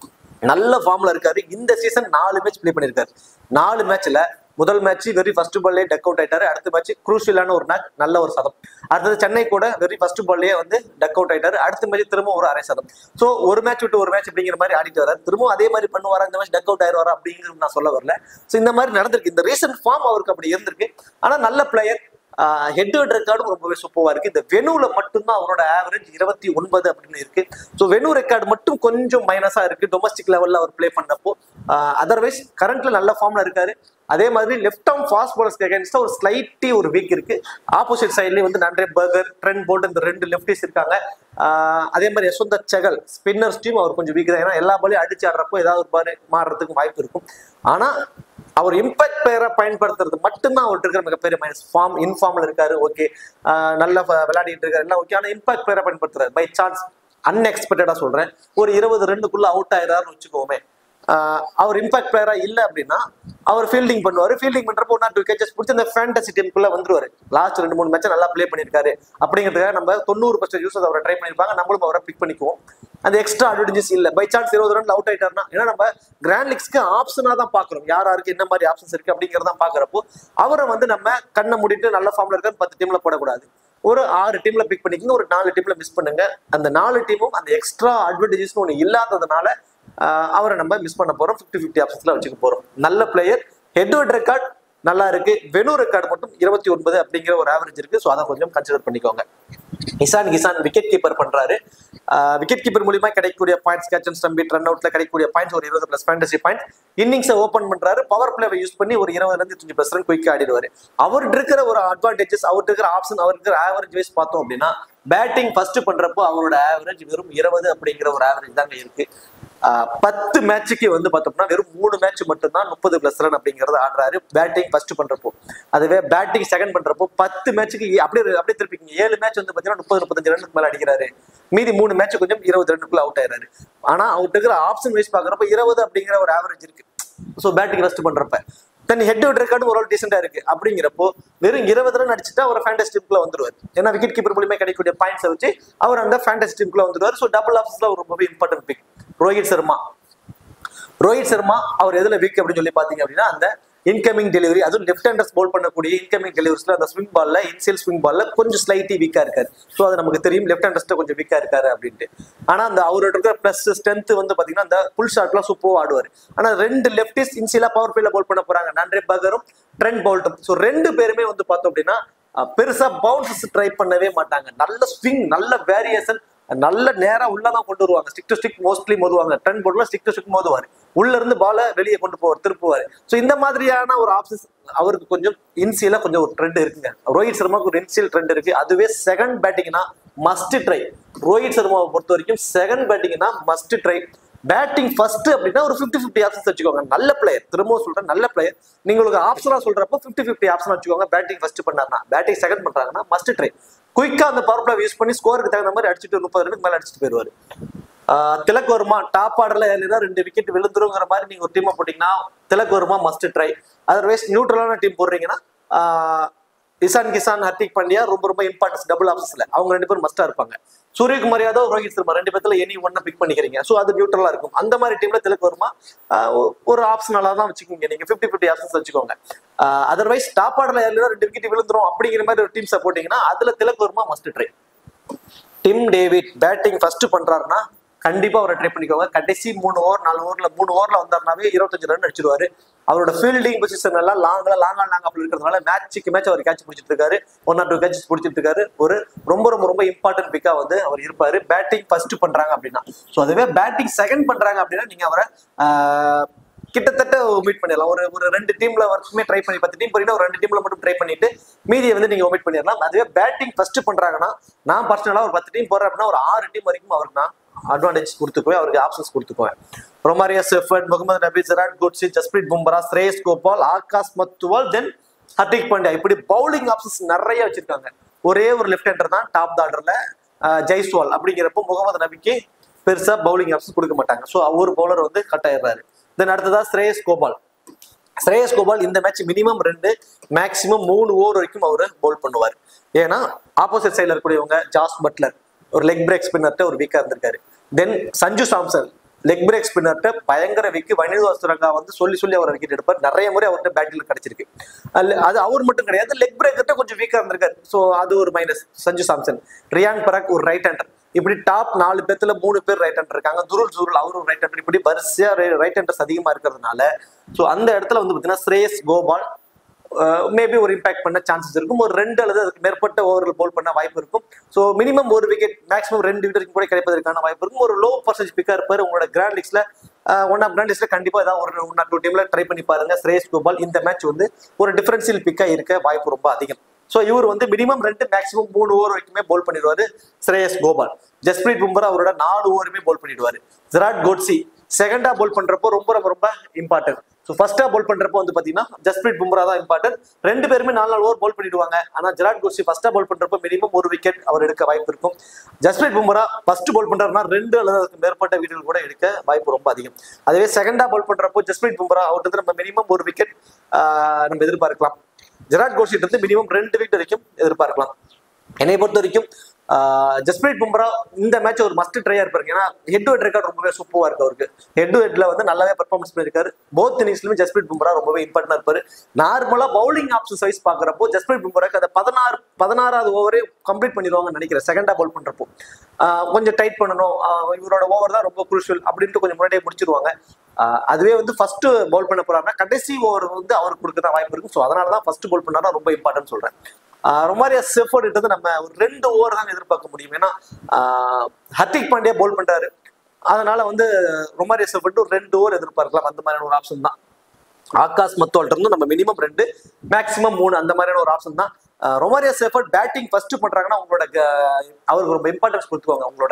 நல்ல ஃபார்ம்ல இருக்காரு இந்த சீசன் நாலு மேட்ச் ப்ளே பண்ணிருக்காரு நாலு மேட்ச்ல முதல் மேட்ச் வெரி ஃபர்ஸ்ட் பால்லே டக் அவுட் ஆயிட்டாரு அடுத்த மேட்ச் குரூஷியலான ஒரு மேட்ச் நல்ல ஒரு சதம் அடுத்தது சென்னை கூட வெரி ஃபர்ஸ்ட் பால்லேயே வந்து டக் அவுட் ஆயிட்டாரு அடுத்த மேட்ச் திரும்ப ஒரு அரை சதம் ஸோ ஒரு மேட்ச் விட்டு ஒரு மேட்ச் அப்படிங்கிற மாதிரி ஆடிட்டு வராரு திரும்பவும் அதே மாதிரி பண்ணுவாரா இந்த மேட்ச் டக் அவுட் ஆயிடுவாரா அப்படிங்கிறது நான் சொல்ல வரல ஸோ இந்த மாதிரி நடந்திருக்கு இந்த ரீசன்ட் ஃபார்ம் அவருக்கு அப்படி இருந்திருக்கு ஆனா நல்ல பிளேயர் ஹெட் ஹெட் ரெக்கார்டும் ரொம்பவே சூப்பரா இருக்கு இந்த வெனுல மட்டும்தான் அவரோட ஆவரேஜ் இருபத்தி ஒன்பது அப்படின்னு இருக்கு ஸோ வெனு ரெக்கார்டு மட்டும் கொஞ்சம் மைனஸா இருக்கு டொமஸ்டிக் லெவல்ல அவர் ப்ளே பண்ணப்போ அதர்வைஸ் கரண்ட்ல நல்ல ஃபார்ம்ல இருக்காரு அதே மாதிரி லெஃப்ட் ஆர்ம் ஃபாஸ்ட் பாலர்ஸ்க்கு அகேன்ஸ்டா ஒரு ஸ்லைட்டி ஒரு வீக் இருக்கு ஆப்போசிட் சைட்லயே வந்து நன்றே பர்கர் ட்ரெண்ட் போல்ட் இந்த ரெண்டு லெஃப்டிஸ் இருக்காங்க ஆஹ் அதே மாதிரி யஸ்வந்த செகல் ஸ்பின்னர்ஸ் டீம் அவர் கொஞ்சம் வீக் தான் ஏன்னா எல்லா பாலையும் அடிச்சு ஆடுறப்போ ஏதாவது ஒரு பால் மாறுறதுக்கு வாய்ப்பு இருக்கும் ஆனா அவர் இம்பாக்ட் பிளேயரா பயன்படுத்துறது மட்டும்தான் அவர்கிட்ட இருக்கிற மிகப்பெரிய மைனஸ் ஃபார்ம் இன்ஃபார்ம்ல இருக்காரு ஓகே நல்லா ஃப- விளையாடிட்டு இருக்காரு எல்லாம் ஓகே ஆனா இம்பாக்ட் பிளேயரா பயன்படுத்துறாரு பை சான்ஸ் அன்எக்ஸ்பெக்டடா சொல்றேன் ஒரு இருபது ரெண்டுக்குள்ள அவுட் ஆயிராருன்னு வச்சுக்கோமே ஆஹ் அவர் இம்பாக்ட் பிளேயரா இல்ல அப்படின்னா அவர் ஃபீல்டிங் பண்ணுவாரு ஃபீல்டிங் பண்றப்போ ஒன் ஆர் டூ கேச்சஸ் பிடிச்சி அந்த ஃபேண்டசி டீமுக்குள்ள வந்துருவாரு லாஸ்ட் ரெண்டு மூணு மேட்ச் நல்லா ப்ளே பண்ணிருக்காரு அப்படிங்கிறதுக்காக நம்ம தொண்ணூறு பர்சன்ட் யூசர்ஸ் அவரை ட்ரை பண்ணிருப்பாங்க நம்மளும் அவரை பிக் பண்ணிக்குவோம் அந்த எக்ஸ்ட்ரா அட்வான்டேஜஸ் இல்ல பை சான்ஸ் இருபது ரன் அவுட் ஆயிட்டாருன்னா ஏன்னா நம்ம கிராண்ட் லீக்ஸ்க்கு ஆப்ஷனா தான் பாக்குறோம் யார் யாருக்கு என்ன மாதிரி ஆப்ஷன்ஸ் இருக்கு அப்படிங்கறத பாக்குறப்போ அவரை வந்து நம்ம கண்ணை மூடிட்டு நல்ல ஃபார்ம்ல இருக்க பத்து டீம்ல போடக்கூடாது ஒரு ஆறு டீம்ல பிக் பண்ணிக்கங்க ஒரு நாலு டீம்ல மிஸ் பண்ணுங்க அந்த நாலு டீமும் அந்த எக்ஸ்ட்ரா அட்வான்டேஜஸ் ஒன்று இல்லாததுனால ஆஹ் அவரை நம்ம மிஸ் பண்ண போறோம் 50 50 ஆப்ஷன்ஸ்ல வச்சுக்க போறோம் நல்ல பிளேயர் ஹெட் ஹெட் ரெக்கார்ட் நல்லா இருக்கு வெனு ரெக்கார்டு மட்டும் இருபத்தி ஒன்பது அப்படிங்கிற ஒரு ஆவரேஜ் இருக்கு ஸோ அதை கொஞ்சம் கன்சிடர் பண்ணிக்கோங்க இசான் கிசான் விக்கெட் கீப்பர் பண்றாரு விக்கெட் கீப்பர் மூலியமா கிடைக்கக்கூடிய points catch and stumped run அவுட்ல கிடைக்கக்கூடிய பாயிண்ட்ஸ் ஒரு இருபது பிளஸ் ஃபேண்டசி பாயிண்ட் இன்னிங்ஸை ஓப்பன் பண்றாரு பவர் பிளேவை யூஸ் பண்ணி ஒரு இருபதுல இருந்து இருபத்தஞ்சு பிளஸ் ரன் குயிக் ஆடிடுவாரு அவர்கிட்ட இருக்கிற ஒரு அட்வான்டேஜஸ் அவர்கிட்ட இருக்கிற ஆப்ஷன் அவருக்கு இருக்கிற ஆவரேஜ் வைஸ் பார்த்தோம் அப்படின்னா பேட்டிங் ஃபர்ஸ்ட் பண்றப்போ அவரோட ஆவரேஜ் வெறும் இருபது அப்படிங்கிற ஒரு ஆவரேஜ் தாங்க இருக்கு ஆஹ் பத்து மேட்சுக்கு வந்து பார்த்தோம்னா வெறும் மூணு மேட்ச் மட்டும்தான் முப்பது பிளஸ் ரன் அப்படிங்கறது ஆடுறாரு பேட்டிங் ஃபர்ஸ்ட் பண்றப்போ அதுவே பேட்டிங் செகண்ட் பண்றப்போ பத்து மேட்சுக்கு அப்படியே அப்படியே திருப்பிங்க ஏழு மேட்ச் வந்து பார்த்தீங்கன்னா முப்பது முப்பத்தஞ்சு ரன்னுக்கு மேல அடிக்கிறாரு மீதி மூணு மேட்ச் கொஞ்சம் இருபது ரெண்டுக்குள்ள அவுட் ஆயிடுறாரு ஆனா அவர்கிட்ட இருக்கிற ஆப்ஷன் வைஸ் பாக்குறப்ப இருபது அப்படிங்கிற ஒரு ஆவரேஜ் இருக்கு ஸோ பேட்டிங் ரெஸ்ட் பண்றப்ப தென் ஹெட் டு ரெக்கார்டு ஒரு டீசெண்டா இருக்கு அப்படிங்கிறப்போ வெறும் இருபது ரன் அடிச்சுட்டா அவர் ஃபேண்டஸ் டீமுக்குள்ள வந்துருவார் ஏன்னா விக்கெட் கீப்பர் மூலியமா கிடைக்கக்கூடிய பாயிண்ட்ஸை வச்சு அவர் அந்த ஃபேண்டஸ் டீமுக்குள்ள வந்துருவார் ஸோ டபுள் ஆப்ஷன்ஸ்ல ஒரு ரொம்பவே இம்பார்ட்டன்ட் பிக் ரோஹித் சர்மா ரோஹித் சர்மா அவர் எதுல வீக் அப்படின்னு சொல்லி பாத்தீங்க அப்படின்னா அந்த இன்கமிங் டெலிவரி அதுவும் லெஃப்ட் ஹேண்டர்ஸ் போல் பண்ணக்கூடிய இன்கமிங் டெலிவரிஸ்ல அந்த ஸ்விங் பால்ல இன்சியல் ஸ்விங் பால்ல கொஞ்சம் ஸ்லைட்டி வீக்கா இருக்காரு ஸோ அது நமக்கு தெரியும் லெஃப்ட் ஹேண்டர்ஸ்ல கொஞ்சம் வீக்கா இருக்காரு அப்படின்ட்டு ஆனா அந்த அவரோட இருக்கிற பிளஸ் ஸ்ட்ரென்த் வந்து பாத்தீங்கன்னா அந்த புல் ஷாட்லாம் சூப்பர் ஆடுவார் ஆனா ரெண்டு லெஃப்டிஸ் இன்சியலா பவர் பிளேல போல் பண்ண போறாங்க நன்றே பகரும் ட்ரெண்ட் பவுல்ட்டும் ஸோ ரெண்டு பேருமே வந்து பார்த்தோம் அப்படின்னா அஹ், பெருசா பவுன்சஸ் ட்ரை பண்ணவே மாட்டாங்க நல்ல ஸ்விங் நல்ல வேரியேஷன் நல்ல நேரா உள்ளதான் கொண்டு வருவாங்க ஸ்டிக் டு ஸ்டிக் மோஸ்ட்லி மோதுவாங்க டென் போர்ட்ல ஸ்டிக் டு ஸ்டிக் மோதுவார் உள்ள இருந்து பால வெளியே கொண்டு போவார் திருப்புவார் ஸோ இந்த மாதிரியான ஒரு ஆப்ஷன்ஸ் அவருக்கு கொஞ்சம் இன்சியலா கொஞ்சம் ஒரு ட்ரெண்ட் இருக்குங்க ரோஹித் சர்மாவுக்கு ஒரு இன்சியல் ட்ரெண்ட் இருக்கு அதுவே செகண்ட் பேட்டிங்னா மஸ்ட் ட்ரை ரோஹித் சர்மாவை பொறுத்த வரைக்கும் செகண்ட் பேட்டிங்னா மஸ்ட் ட்ரை பேட்டிங் ஃபர்ஸ்ட் அப்படின்னா ஒரு 50 50 ஆப்ஷன்ஸ் வச்சுக்கோங்க நல்ல பிளேயர் திரும்பவும் சொல்றேன் நல்ல பிளேயர் நீங்க உங்களுக்கு ஆப்ஷனா சொல்றப்போ 50 50 ஆப்ஷன் வச்சுக்கோங்க பேட்டிங் ஃபர்ஸ்ட் பண்ணாருன்னா பேட்டிங் செகண்ட் பண்றாங்கன்னா மஸ்ட் ட்ரை குயிக்கா அந்த பவர் பிளே யூஸ் பண்ணி ஸ்கோருக்கு தகுந்த மாதிரி அடிச்சுட்டு முப்பது ரனுக்கு மேல அடிச்சுட்டு போயிருவாரு ஆஹ் திலக் வர்மா டாப் ஆர்டர்ல ஏறினா ரெண்டு விக்கெட் விழுந்துருங்கிற மாதிரி நீங்க ஒரு டீமை போட்டீங்கன்னா Tilak Varma must try otherwise நியூட்ரலான டீம் போடுறீங்கன்னா ஆஹ் இசான் கிசான் ஹர்திக் பாண்டியா ரொம்ப ரொம்ப இம்பார்ட்டன்ஸ் டபுள் ஆப்ஷன்ஸ்ல அவங்க ரெண்டு பேரும் மஸ்டா இருப்பாங்க சூரியகுமார் யாதவ் ரோஹித் சர்மா ரெண்டு பேர்த்துல எனி ஒன்ன பிக் பண்ணிக்கிறீங்க ஸோ அது நியூட்ரலா இருக்கும் அந்த மாதிரி டீம்ல திலக் வர்மா ஆஹ் ஒ- ஒரு ஆப்ஷனால தான் வச்சுக்கோங்க நீங்க 50 50 ஆப்ஷன்ஸ் வச்சுக்கோங்க அதர்வைஸ் டாப் ஆர்டர்ல ஏறினா ரெண்டு விக்கெட் விழுந்துரும் அப்படிங்கிற மாதிரி ஒரு டீம்ஸை போட்டீங்கன்னா அதுல Tilak Varma must try Tim David batting first பண்றாருன்னா கண்டிப்பா அவரை ட்ரை பண்ணிக்கோங்க கடைசி மூணு ஓவர் நாலு ஓவர்ல மூணு ஓவர்ல வந்தாருனாவே இருபத்தஞ்சு ரன் அடிச்சிருவாரு அவரோட ஃபீல்டிங் பொசிஷன் எல்லாம் லாங்ல லாங்கா லாங் அப்படி இருக்கிறதுனால மேட்சுக்கு மேட்ச் அவர் கேட்ச் பிடிச்சிட்டு இருக்காரு ஒன் ஆர் டூ கேட்சஸ் பிடிச்சிட்டு இருக்காரு ஒரு ரொம்ப ரொம்ப ரொம்ப இம்பார்ட்டன்ட் பிக்கா வந்து அவர் இருப்பாரு பேட்டிங் ஃபர்ஸ்ட் பண்றாங்க அப்படின்னா ஸோ அதுவே பேட்டிங் செகண்ட் பண்றாங்க அப்படின்னா நீங்க அவரை ஆஹ், கிட்டத்தட்ட மீட் பண்ணிடலாம் ஒரு ஒரு ரெண்டு டீம்ல வரைக்குமே ட்ரை பண்ணி பத்து டீம் போறீங்கன்னா ஒரு ரெண்டு டீம்ல மட்டும் ட்ரை பண்ணிட்டு மீதியை வந்து நீங்க ஒமிட் பண்ணிடலாம் அதுவே பேட்டிங் ஃபர்ஸ்ட் பண்றாங்கன்னா நான் பர்சனலா ஒரு பத்து டீம் போறேன் அப்படின்னா ஒரு ஆறு டீம் வரைக்கும் அவருக்கு நான் அட்வான்டேஜ் கொடுத்துக்குவேன் அவருக்கு ஆப்ஷன்ஸ் கொடுத்துக்குவேன் Romario Shepherd Mohammad Nabi Gerald Coetzee Jasprit Bumrah Shreyas Gopal Akash Madhwal then Hardik Pandya இப்படி பவுலிங் ஆப்ஷன்ஸ் நிறைய வச்சிருக்காங்க ஒரே ஒரு லெஃப்ட் ஹேண்டர் தான் டாப் ஆர்டர்ல ஜெய்ஸ்வால் அப்படிங்கிறப்போ முகமது நபிக்கு பெருசா பவுலிங் ஆப்ஷன்ஸ் கொடுக்க மாட்டாங்க ஸோ ஒரு பவுலர் வந்து கட் ஆயிடுறாரு தென் அடுத்ததா ஸ்ரேயஸ் கோபால் ஸ்ரேயஸ் கோபால் இந்த மேட்ச் மினிமம் ரெண்டு மேக்ஸிமம் மூணு ஓவர் வரைக்கும் அவர் பவுல் பண்ணுவார் ஏன்னா ஆப்போசிட் சைடில் இருக்கக்கூடியவங்க ஜாஸ் பட்லர் ஒரு லெக் பிரேக் ஸ்பின்னர்ட்ட ஒரு வீக்கா இருந்திருக்காரு then Sanju Samson leg break ஸ்பின்னர்ட்ட பயங்கர வீக்கு வனிது வஸ்துரங்கா வந்து சொல்லி சொல்லி அவர் விக்கெட் எடுப்பார் நிறைய முறை அவர்கிட்ட பேட்டில் கிடைச்சிருக்கு அல்ல- அது அவர் மட்டும் கிடையாது லெக் பிரேக்கர்ட்ட கொஞ்சம் வீக்கா இருந்திருக்காரு ஸோ அது ஒரு மைனஸ் சஞ்சு சாம்சன் ரியான் பராக் ஒரு ரைட் ஹேண்டர் இப்படி டாப் நாலு பேர்த்துல மூணு பேர் ரைட் ஹேண்டர் இருக்காங்க துருள் துருள் அவரும் ரைட் ஹேண்டர் இப்படி வரிசையா ரைட் ஹேண்டர்ஸ் அதிகமா இருக்கிறதுனால ஸோ அந்த இடத்துல வந்து பார்த்தீங்கன்னா ஸ்ரேயஸ் கோபால் மேபி ஒரு இம்பாக்ட் பண்ண சான்சஸ் இருக்கும் ஒரு ரெண்டு அல்லது அதுக்கு மேற்பட்ட ஓவர்கள் போல் பண்ண வாய்ப்பு இருக்கும் ஸோ மினிமம் ஒரு விக்கெட் மேக்ஸிமம் ரெண்டு விக்கெட் கூட கிடைப்பதற்கான வாய்ப்பு இருக்கும் ஒரு லோ பர்சன்டேஜ் பிக்கா இருப்பார் உங்களோட கிராண்ட் லீக்ஸ்ல ஒன் ஆஃப் கிராண்ட் லிஸ்ட்ல கண்டிப்பா ஏதாவது ஒரு ஒன் ஆர் டூ டீம்ல ட்ரை பண்ணி பாருங்க ஸ்ரேயஸ் கோபால் இந்த மேட்ச் வந்து ஒரு டிஃபரன்சியல் பிக்கா இருக்க வாய்ப்பு ரொம்ப அதிகம் ஸோ இவர் வந்து மினிமம் ரெண்டு மேக்ஸிமம் மூணு ஓவர் வரைக்குமே போல் பண்ணிடுவாரு ஸ்ரேயஸ் கோபால் ஜஸ்பிரீத் பும்ரா அவரோட நாலு ஓவருமே போல் பண்ணிடுவாரு ஜெராட் கோட்ஸி செகண்டா போல் பண்றப்போ ரொம்ப ரொம்ப ரொம்ப இம்பார்ட்டன்ட் ஸோ ஃபர்ஸ்டா போல் பண்றப்போ வந்து பாத்தீங்கன்னா ஜஸ்பிரீத் பும்ரா தான் இம்பார்ட்டன்ட் ரெண்டு பேருமே நாலு நாலு ஓவர் போல் பண்ணிடுவாங்க ஆனா ஜெராட் கோட்ஸி ஃபர்ஸ்டா போல் பண்றப்போ மினிமம் ஒரு விக்கெட் அவர் எடுக்க வாய்ப்பு இருக்கும் ஜஸ்பிரீத் பும்ரா ஃபர்ஸ்ட் போல் பண்றாருன்னா ரெண்டு அல்லது அதுக்கு மேற்பட்ட விக்கெட் கூட எடுக்க வாய்ப்பு ரொம்ப அதிகம் அதுவே செகண்டா போல் பண்றப்போ ஜஸ்பிரீத் பும்ரா அவர்கிட்ட நம்ம மினிமம் ஒரு விக்கெட் நம்ம எதிர்பார்க்கலாம் ஜெராட் கோட்ஸிட்டு இருந்து மினிமம் ரெண்டு விக்கெட் வரைக்கும் எதிர்பார்க்கலாம் என்னை பொறுத்த வரைக்கும் ஆஹ், ஜஸ்பிரீத் பும்ரா இந்த மேட்ச் ஒரு மஸ்ட் ட்ரையா இருப்பாரு ஏன்னா ஹெட் டு ஹெட் ரெக்கார்ட் ரொம்பவே சூப்பரா இருக்கு அவருக்கு ஹெட் டு ஹெட்ல வந்து நல்லாவே பெர்ஃபார்மன்ஸ் பண்ணிருக்காரு போத் இன்னிங்ஸ்லயுமே ஜஸ்பிரீத் பும்ரா ரொம்பவே இம்பார்ட்டன்டா இருப்பாரு நார்மலா பவுலிங் ஆப்ஷன் வைஸ் பாக்குறப்போ ஜஸ்பிரீத் பும்ராக்கு அந்த பதினாறு பதினாறாவது ஓவரே கம்ப்ளீட் பண்ணிடுவாங்கன்னு நினைக்கிறேன் செகண்டா பவுல் பண்றப்போ ஆஹ், கொஞ்சம் டைட் பண்ணணும் ஆஹ், இவரோட ஓவர் தான் ரொம்ப குரூஷியல் அப்படின்ட்டு கொஞ்சம் முன்னாடியே முடிச்சிருவாங்க ஆஹ், அதுவே வந்து ஃபர்ஸ்ட் பவுல் பண்ண போறாருன்னா கடைசி ஓவர் வந்து அவருக்கு கொடுக்க தான் வாய்ப்பு இருக்கும் ஸோ அதனால தான் ஃபர்ஸ்ட் பவுல் பண்ணாரா ரொம்ப இம்பார்ட்டன்ட் சொல்றேன் ஆஹ் ரொமாரியா செஃபோர்ட் வந்து நம்ம ஒரு ரெண்டு ஓவர் தான் எதிர்பார்க்க முடியும் ஏன்னா ஆஹ் ஹர்திக் பாண்டியா போல் பண்றாரு அதனால வந்து ரொமாரியா செஃபோர்ட் ஒரு ரெண்டு ஓவர் எதிர்பார்க்கலாம் அந்த மாதிரியான ஒரு ஆப்ஷன் தான் ஆகாஷ் மத்தோல்ட்ட இருந்து நம்ம மினிமம் ரெண்டு மேக்ஸிமம் மூணு அந்த மாதிரியான ஒரு ஆப்ஷன் தான் ah Romario Shepherd batting first பண்றாங்கன்னா உங்களோட க- அவருக்கு ரொம்ப இம்பார்ட்டன்ஸ் கொடுத்துக்கோங்க உங்களோட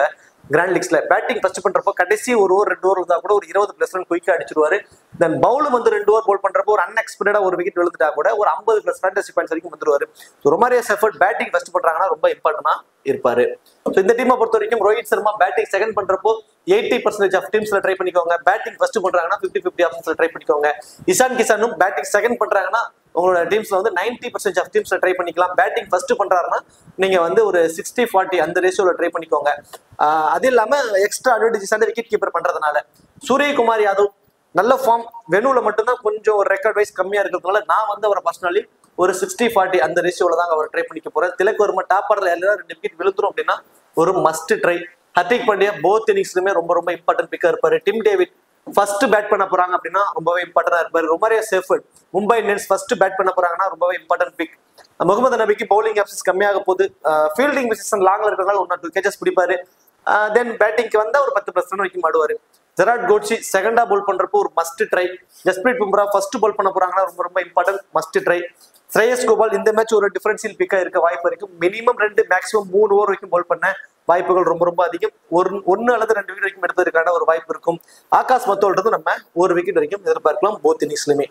கிராண்ட் லீக்ஸ்ல பேட்டிங் ஃபர்ஸ்ட் பண்றப்போ கடைசி ஒரு ஓவர் ரெண்டு ஓவர் இருந்தா கூட ஒரு இருபது பிளஸ் ரன் குயிக்கா அடிச்சிருவாரு தென் பவுல் வந்து ரெண்டு ஓவர் போல் பண்றப்போ ஒரு அன்எக்ஸ்பெக்டடா ஒரு விக்கெட் விழுந்துட்டா கூட ஒரு ஐம்பது பிளஸ் ஃபேண்டசி பாயிண்ட்ஸ் வரைக்கும் வந்துருவாரு so Romario Shepherd batting first பண்றாங்கன்னா ரொம்ப இம்பார்ட்டனா இருப்பாரு ஸோ இந்த டீமை பொறுத்த வரைக்கும் ரோஹித் சர்மா பேட்டிங் செகண்ட் பண்றப்போ எயிட்டி பர்சன்டேஜ் ஆஃப் டீம்ஸ்ல ட்ரை பண்ணிக்கோங்க பேட்டிங் ஃபர்ஸ்ட் பண்றாங்கன்னா ஃபிஃப்டி ஃபிஃப்டி ஆப்ஷன்ஸ்ல ட்ரை பண்ணிக்கோங்க இசான் கிசானும் பேட்டிங் செகண்ட் பண்றாங்கன்னா உங்களோட டீம்ஸ்ல வந்து நைன்டி பர்சன்ட் ஆஃப் டீம்ஸ்ல ட்ரை பண்ணிக்கலாம் பேட்டிங் ஃபர்ஸ்ட் பண்றாருன்னா நீங்க வந்து ஒரு சிக்ஸ்டி ஃபார்ட்டி அந்த ரேஷியோல ட்ரை பண்ணிக்கோங்க ஆஹ் அது இல்லாம எக்ஸ்ட்ரா அட்வான்டேஜஸ் வந்து விக்கெட் கீப்பர் பண்றதுனால சூரியகுமார் யாதவ் நல்ல ஃபார்ம் வெனுல மட்டும்தான் கொஞ்சம் ஒரு ரெக்கார்ட் வைஸ் கம்மியா இருக்கிறதுனால நான் வந்து அவரை பர்சனலி ஒரு சிக்ஸ்டி ஃபார்ட்டி அந்த ரேஷியோல தான் அவர் ட்ரை பண்ணிக்க போறேன் திலக் வர்மா டாப் ஆர்டர்ல எல்லாரும் ரெண்டு விக்கெட் விழுந்துரும் அப்படின்னா ஒரு must try Hardik Pandya both இன்னிங்ஸ்லுமே ரொம்ப ரொம்ப இம்பார்ட்டன்ட் பிக்கா இருப்பாரு டிம் டேவிட் ஃபர்ஸ்ட் பேட் பண்ண போறாங்க அப்படின்னா ரொம்பவே இம்பார்ட்டன்டா இருப்பாரு Romario Shepherd Mumbai Indians first bat பண்ண போறாங்கன்னா ரொம்பவே இம்பார்ட்டன்ட் பிக் முகமது நபிக்கு பவுலிங் ஆப்ஷன்ஸ் கம்மியாக போகுது ஃபீல்டிங் பொசிஷன் லாங்ல இருக்கிறதால ஒன் ஆர் டூ கேச்சஸ் பிடிப்பாரு தென் பேட்டிங்க்கு வந்தா ஒரு பத்து பிளஸ் ரன் வரைக்கும் ஆடுவாரு ஜெராட் கோட்சி செகண்டா போல் பண்றப்போ ஒரு must try Jasprit Bumrah first ball பண்ண போறாங்கன்னா ரொம்ப ரொம்ப important must try Shreyas Gopal இந்த மேட்ச் ஒரு டிஃபரன்ஷியல் பிக்கா இருக்க வாய்ப்பு இருக்கு மினிமம் ரெண்டு மேக்ஸிமம் மூணு ஓவர் வரைக்கும் பால் பண்ண வாய்ப்புகள் ரொம்ப ரொம்ப அதிகம் ஒரு ஒன்னு அல்லது ரெண்டு விக்கெட் வரைக்கும் எடுத்ததுக்கான ஒரு வாய்ப்பு இருக்கும் ஆகாஷ் மத்தோல்றது நம்ம ஒரு விக்கெட் வரைக்கும் எதிர்பார்க்கலாம் போத் இன்னிங்ஸ்லுமே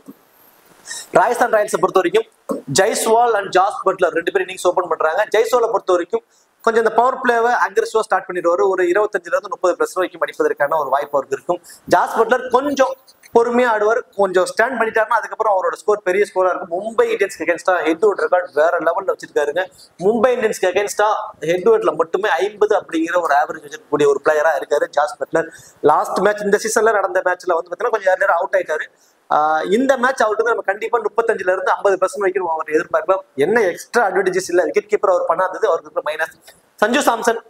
ராஜஸ்தான் ராயல்ஸை பொறுத்த வரைக்கும் ஜெய்ஸ்வால் அண்ட் ஜாஸ் பட்லர் ரெண்டு பேரும் இன்னிங்ஸ் ஓபன் பண்றாங்க ஜெய்ஸ்வாலை பொறுத்த வரைக்கும் கொஞ்சம் இந்த பவர் பிளேவை அக்ரெசிவா ஸ்டார்ட் பண்ணிடுவாரு ஒரு இருபத்தஞ்சுல இருந்து முப்பது பிளஸ் வரைக்கும் அடிப்பதற்கான ஒரு வாய்ப்பு அவருக்கு இருக்கும் ஜாஸ் பட்லர் கொஞ்சம் பொறுமையா ஆடுவார் கொஞ்சம் ஸ்டாண்ட் பண்ணிட்டாருன்னா அதுக்கப்புறம் அவரோட ஸ்கோர் பெரிய ஸ்கோரா இருக்கும் மும்பை இந்தியன்ஸ்க்கு அகேன்ஸ்டா ஹெட் வுட் ரெக்கார்ட் வேற லெவல்ல வச்சிருக்காருங்க மும்பை இந்தியன்ஸ்க்கு அகேன்ஸ்டா ஹெட் வுட்ல மட்டுமே ஐம்பது அப்படிங்கிற ஒரு ஆவரேஜ் வச்சிருக்கக்கூடிய ஒரு பிளேயரா இருக்காரு ஜாஸ் பட்லர் லாஸ்ட் மேட்ச் இந்த சீசன்ல நடந்த மேட்ச்ல வந்து பாத்தீங்கன்னா கொஞ்சம் நேரம் அவுட் ஆயிட்டாரு ஆஹ் இந்த மேட்ச் அவருக்கு வந்து நம்ம கண்டிப்பா முப்பத்தஞ்சுல இருந்து ஐம்பது பர்சன்ட் வரைக்கும் அவர் எதிர்பார்க்கலாம் என்ன எக்ஸ்ட்ரா அட்வான்டேஜஸ் இல்ல விக்கெட் கீப்பர் அவர் பண்ணாதது அவருக்கு இருக்கிற மைனஸ் சஞ்சு சாம்சன்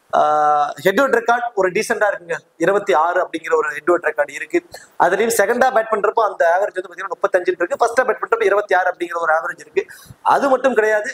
ஹெட்வர்ட் ரெக்கார்ட் ஒரு டீசெண்டா இருக்குங்க இருபத்தி ஆறு அப்படிங்கிற ஒரு ஹெட்வர்ட் ரெக்கார்ட் இருக்கு அதுலயும் செகண்டா பேட் பண்றப்போ அந்த ஆவரேஜ் வந்து பாத்தீங்கன்னா முப்பத்தஞ்சு இருக்கு ஃபர்ஸ்டா பேட் பண்றப்போ இருபத்தி ஆறு அப்படிங்கிற ஒரு ஆவரேஜ் இருக்கு அது மட்டும் கிடையாது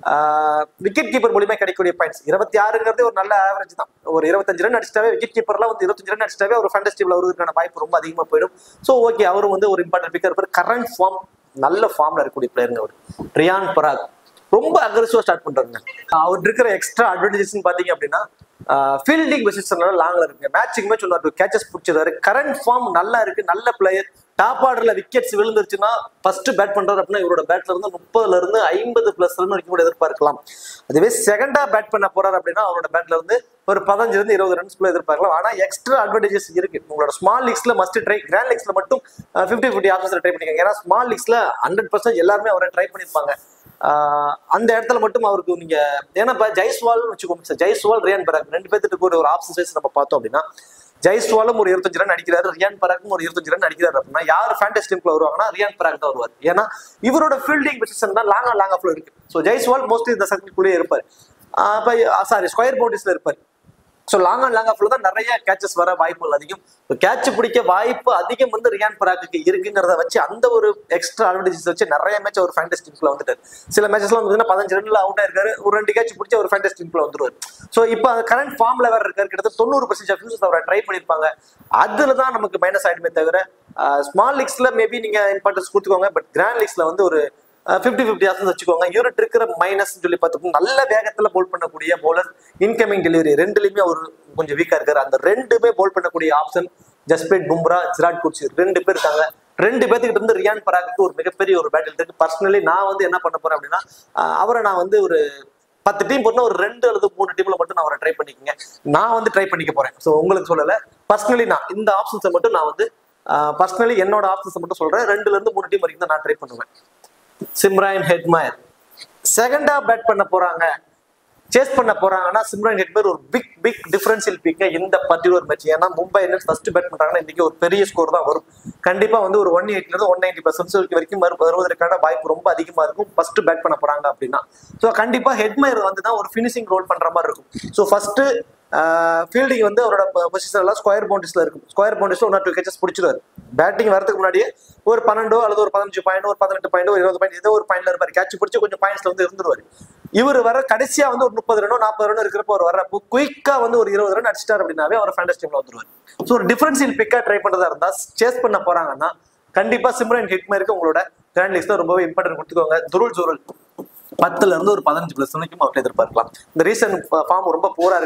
விக்கெட் கீப்பர் மூலியமா கிடைக்கக்கூடிய பாயிண்ட்ஸ் இருபத்தி ஆறுங்கிறது ஒரு நல்ல ஆவரேஜ் தான் ஒரு இருபத்தஞ்சு ரன் அடிச்சிட்டாவே விக்கெட் கீப்பர்லாம் வந்து இருபத்தஞ்சு ரன் அடிச்சிட்டாவே ஒரு ஃபேண்டஸ்டிவ்ல வருவதற்கான வாய்ப்பு ரொம்ப அதிகமா போயிடும் ஸோ ஓகே அவரும் வந்து ஒரு இம்பார்ட்டன்ட் பிக்கர் இருப்பார் கரண்ட் ஃபார்ம் நல்ல ஃபார்ம்ல இருக்கக்கூடிய பிளேயருங்க அவர் ரியான் பராக் ரொம்ப அக்ரெசிவா ஸ்டார்ட் பண்றாங்க அவர் இருக்கிற எக்ஸ்ட்ரா அட்வான்டேஜஸ் பாத்தீங்க அப்படின்னா ஃபீல்டிங் பொசிஷன்ல லாங்ல இருக்கு மேட்சிங் மேட்ச் ஒன்று கேச்சஸ் பிடிச்சிருக்காரு கரண்ட் ஃபார்ம் நல்லா இருக்கு நல்ல பிளேயர் டாப் ஆர்டர்ல விக்கெட்ஸ் விழுந்துருச்சுன்னா ஃபர்ஸ்ட் பேட் பண்றாரு அப்படின்னா இவரோட பேட்ல இருந்து முப்பதுல இருந்து ஐம்பது பிளஸ் ரன் வரைக்கும் கூட எதிர்பார்க்கலாம் அதுவே செகண்டா பேட் பண்ண போறாரு அப்படின்னா அவரோட பேட்ல இருந்து ஒரு பதினஞ்சுல இருந்து இருபது ரன்ஸ்குள்ள எதிர்பார்க்கலாம் ஆனா எக்ஸ்ட்ரா அட்வான்டேஜஸ் இருக்கு உங்களோட ஸ்மால் லீக்ஸ்ல மஸ்ட் ட்ரை கிராண்ட் லீக்ஸ்ல மட்டும் ஃபிஃப்டி ஃபிஃப்டி ஆப்ஷன்ஸ்ல ட்ரை பண்ணிக்கோங்க ஏன்னா ஸ்மால் லீக்ஸ்ல ஹண்ட்ரட் பர்சன்ட் எல்லாருமே அவரை ட்ரை பண்ணிருப்பாங்க ஆஹ் அந்த இடத்துல மட்டும் அவருக்கு நீங்க ஏன்னா இப்ப ஜெய்ஸ்வால் வச்சுக்கோங்க சார் ஜெய்ஸ்வால் ரியான் பராக் ரெண்டு பேர்த்துக்கு கூட ஒரு ஆப்ஷன் சைஸ் நம்ம பார்த்தோம் அப்படின்னா ஜெய்ஸ்வாலும் ஒரு இருபத்தஞ்சு ரன் அடிக்கிறாரு ரியான் பராக்கும் ஒரு இருபத்தஞ்சு ரன் அடிக்கிறாரு அப்படின்னா யார் ஃபேண்டஸ் டீம்ல வருவாங்கன்னா ரியான் பராக் தான் வருவார் ஏன்னா இவரோட ஃபீல்டிங் பொசிஷன் தான் லாங் லாங் ஆஃப்ல இருக்கு ஸோ ஜெய்ஸ்வால் மோஸ்ட்லி இந்த சர்க்கிள்குள்ளேயே இருப்பார் இப்போ சாரி ஸ்கொயர் பவுண்டரிஸ்ல இருப்பார் ஸோ லாங் அண்ட் லாங் ஆஃப்ல தான் நிறைய கேச்சஸ் வர வாய்ப்புகள் அதிகம் கேட்ச் பிடிக்க வாய்ப்பு அதிகம் வந்து ரியான் பராக்கு இருக்குங்கிறத வச்சு அந்த ஒரு எக்ஸ்ட்ரா அட்வான்டேஜஸ் வச்சு நிறைய மேட்ச் ஒரு ஃபேண்டஸ் டீம்ல வந்துட்டாரு சில மேட்சஸ்லாம் வந்து பதினஞ்சு ரன்ல அவுட் ஆயிருக்காரு ஒரு ரெண்டு கேட்ச் பிடிச்சி ஒரு ஃபேண்டஸ் டீம்ல வந்துருவாரு ஸோ இப்போ கரண்ட் ஃபார்ம்ல வேற இருக்காரு கிட்டத்தட்ட தொண்ணூறு பர்சன்ட் ஆஃப் யூசஸ் அவரை ட்ரை பண்ணிருப்பாங்க அதுல தான் நமக்கு மைனஸ் ஆயிடுமே தவிர ஸ்மால் லீக்ஸ்ல மேபி நீங்க இம்பார்ட்டன்ஸ் கொடுத்துக்கோங்க பட் கிராண்ட் லீக்ஸ்ல வந்து ஒரு ஃபிஃப்டி ஃபிஃப்டி ஆப்ஷன்ஸ் வச்சுக்கோங்க யூனிட் இருக்கிற மைனஸ் சொல்லி பார்த்துக்கோங்க நல்ல வேகத்துல போல் பண்ணக்கூடிய பவுலர் இன்கமிங் டெலிவரி ரெண்டுலயுமே அவர் கொஞ்சம் வீக்கா இருக்காரு அந்த ரெண்டுமே போல் பண்ணக்கூடிய option Jasprit Bumrah Gerald Coetzee ரெண்டு பேர் இருக்காங்க ரெண்டு பேர்த்துக்கிட்ட இருந்து ரியான் பராக்கு ஒரு மிகப்பெரிய ஒரு பேட்டில் இருக்கு பர்சனலி நான் வந்து என்ன பண்ண போறேன் அப்படின்னா ஆஹ் அவரை நான் வந்து ஒரு பத்து டீம் போட்டுனா ஒரு ரெண்டு அல்லது மூணு டீம்ல மட்டும் நான் அவரை ட்ரை பண்ணிக்கங்க நான் வந்து ட்ரை பண்ணிக்க போறேன் ஸோ உங்களுக்கு சொல்லல பர்சனலி நான் இந்த ஆப்ஷன்ஸை மட்டும் நான் வந்து பர்சனலி என்னோட ஆப்ஷன்ஸை மட்டும் சொல்றேன் ரெண்டுல இருந்து மூணு டீம் வரைக்கும் தான் நான் ட்ரை பண்ணுவேன் சிம்ரான் ஹெட்மயர் செகண்டா பேட் பண்ண போறாங்க சேஸ் பண்ண போறாங்கன்னா சிம்ரன் ஹெட்மேர் ஒரு பிக் பிக் டிஃபரன்ஷியல் பிக்க இந்த பர்டிகுலர் மேட்ச் ஏன்னா மும்பை இந்தியன்ஸ் ஃபர்ஸ்ட் பேட் பண்றாங்கன்னா இன்னைக்கு ஒரு பெரிய ஸ்கோர் தான் வரும் கண்டிப்பா வந்து ஒரு ஒன் எயிட்ல இருந்து ஒன் நைன்டி பர்சன்ட் வரைக்கும் வரு- வருவதற்கான வாய்ப்பு ரொம்ப அதிகமா இருக்கும் ஃபர்ஸ்ட் பேட் பண்ண போறாங்க அப்படின்னா ஸோ கண்டிப்பா ஹெட்மயர் வந்து தான் ஒரு ஃபினிஷிங் ரோல் பண்ற மாதிரி இருக்கும் ஸோ ஃபர்ஸ்ட் ஃபீல்டிங் வந்து அவரோட பொசிஷன் எல்லாம் ஸ்கொயர் பவுண்டரிஸ்ல இருக்கும் ஸ்கொயர் பவுண்டரிஸ்ல ஒன் ஆர் டூ கேச்சஸ் பிடிச்சிருவாரு பேட்டிங் வரதுக்கு முன்னாடியே ஒரு பன்னெண்டோ அல்லது ஒரு பதினஞ்சு பாயிண்ட் ஒரு பதினெட்டு பாயிண்ட் ஒரு இருபது பாயிண்ட் ஏதோ ஒரு பாயிண்ட்ல இருப்பாரு கேட்ச் பிடிச்சி கொஞ்சம் பாயிண்ட்ஸ்ல வந்து இருந்துருவாரு இவர் வர கடைசியா வந்து ஒரு முப்பது ரனோ நாற்பது ரனோ இருக்கிறப்ப அவர் வர்றப்போ குயிக்கா வந்து ஒரு இருபது ரன் அடிச்சிட்டார் அப்படின்னாவே அவர் ஃபேண்டஸ் டீம்ல வந்துருவாரு ஸோ ஒரு டிஃபரன்ஷியல் பிக்கா ட்ரை பண்றதா இருந்தா சேஸ் பண்ண போறாங்கன்னா கண்டிப்பா சிம்ரன் ஹிட்மேருக்கு உங்களோட கிராண்ட் லிஸ்ட்ல ரொம்பவே இம்பார்ட்டன்ட் கொடுத்துக்கோங்க துருள் ஜுருள் பத்துல இருந்து ஒரு பதினஞ்சு பிளஸ் வரைக்கும் அவர்கிட்ட எதிர்பார்க்கலாம் இந்த ரீசன் ஃபார்ம் ரொம்ப போரா இருக்கு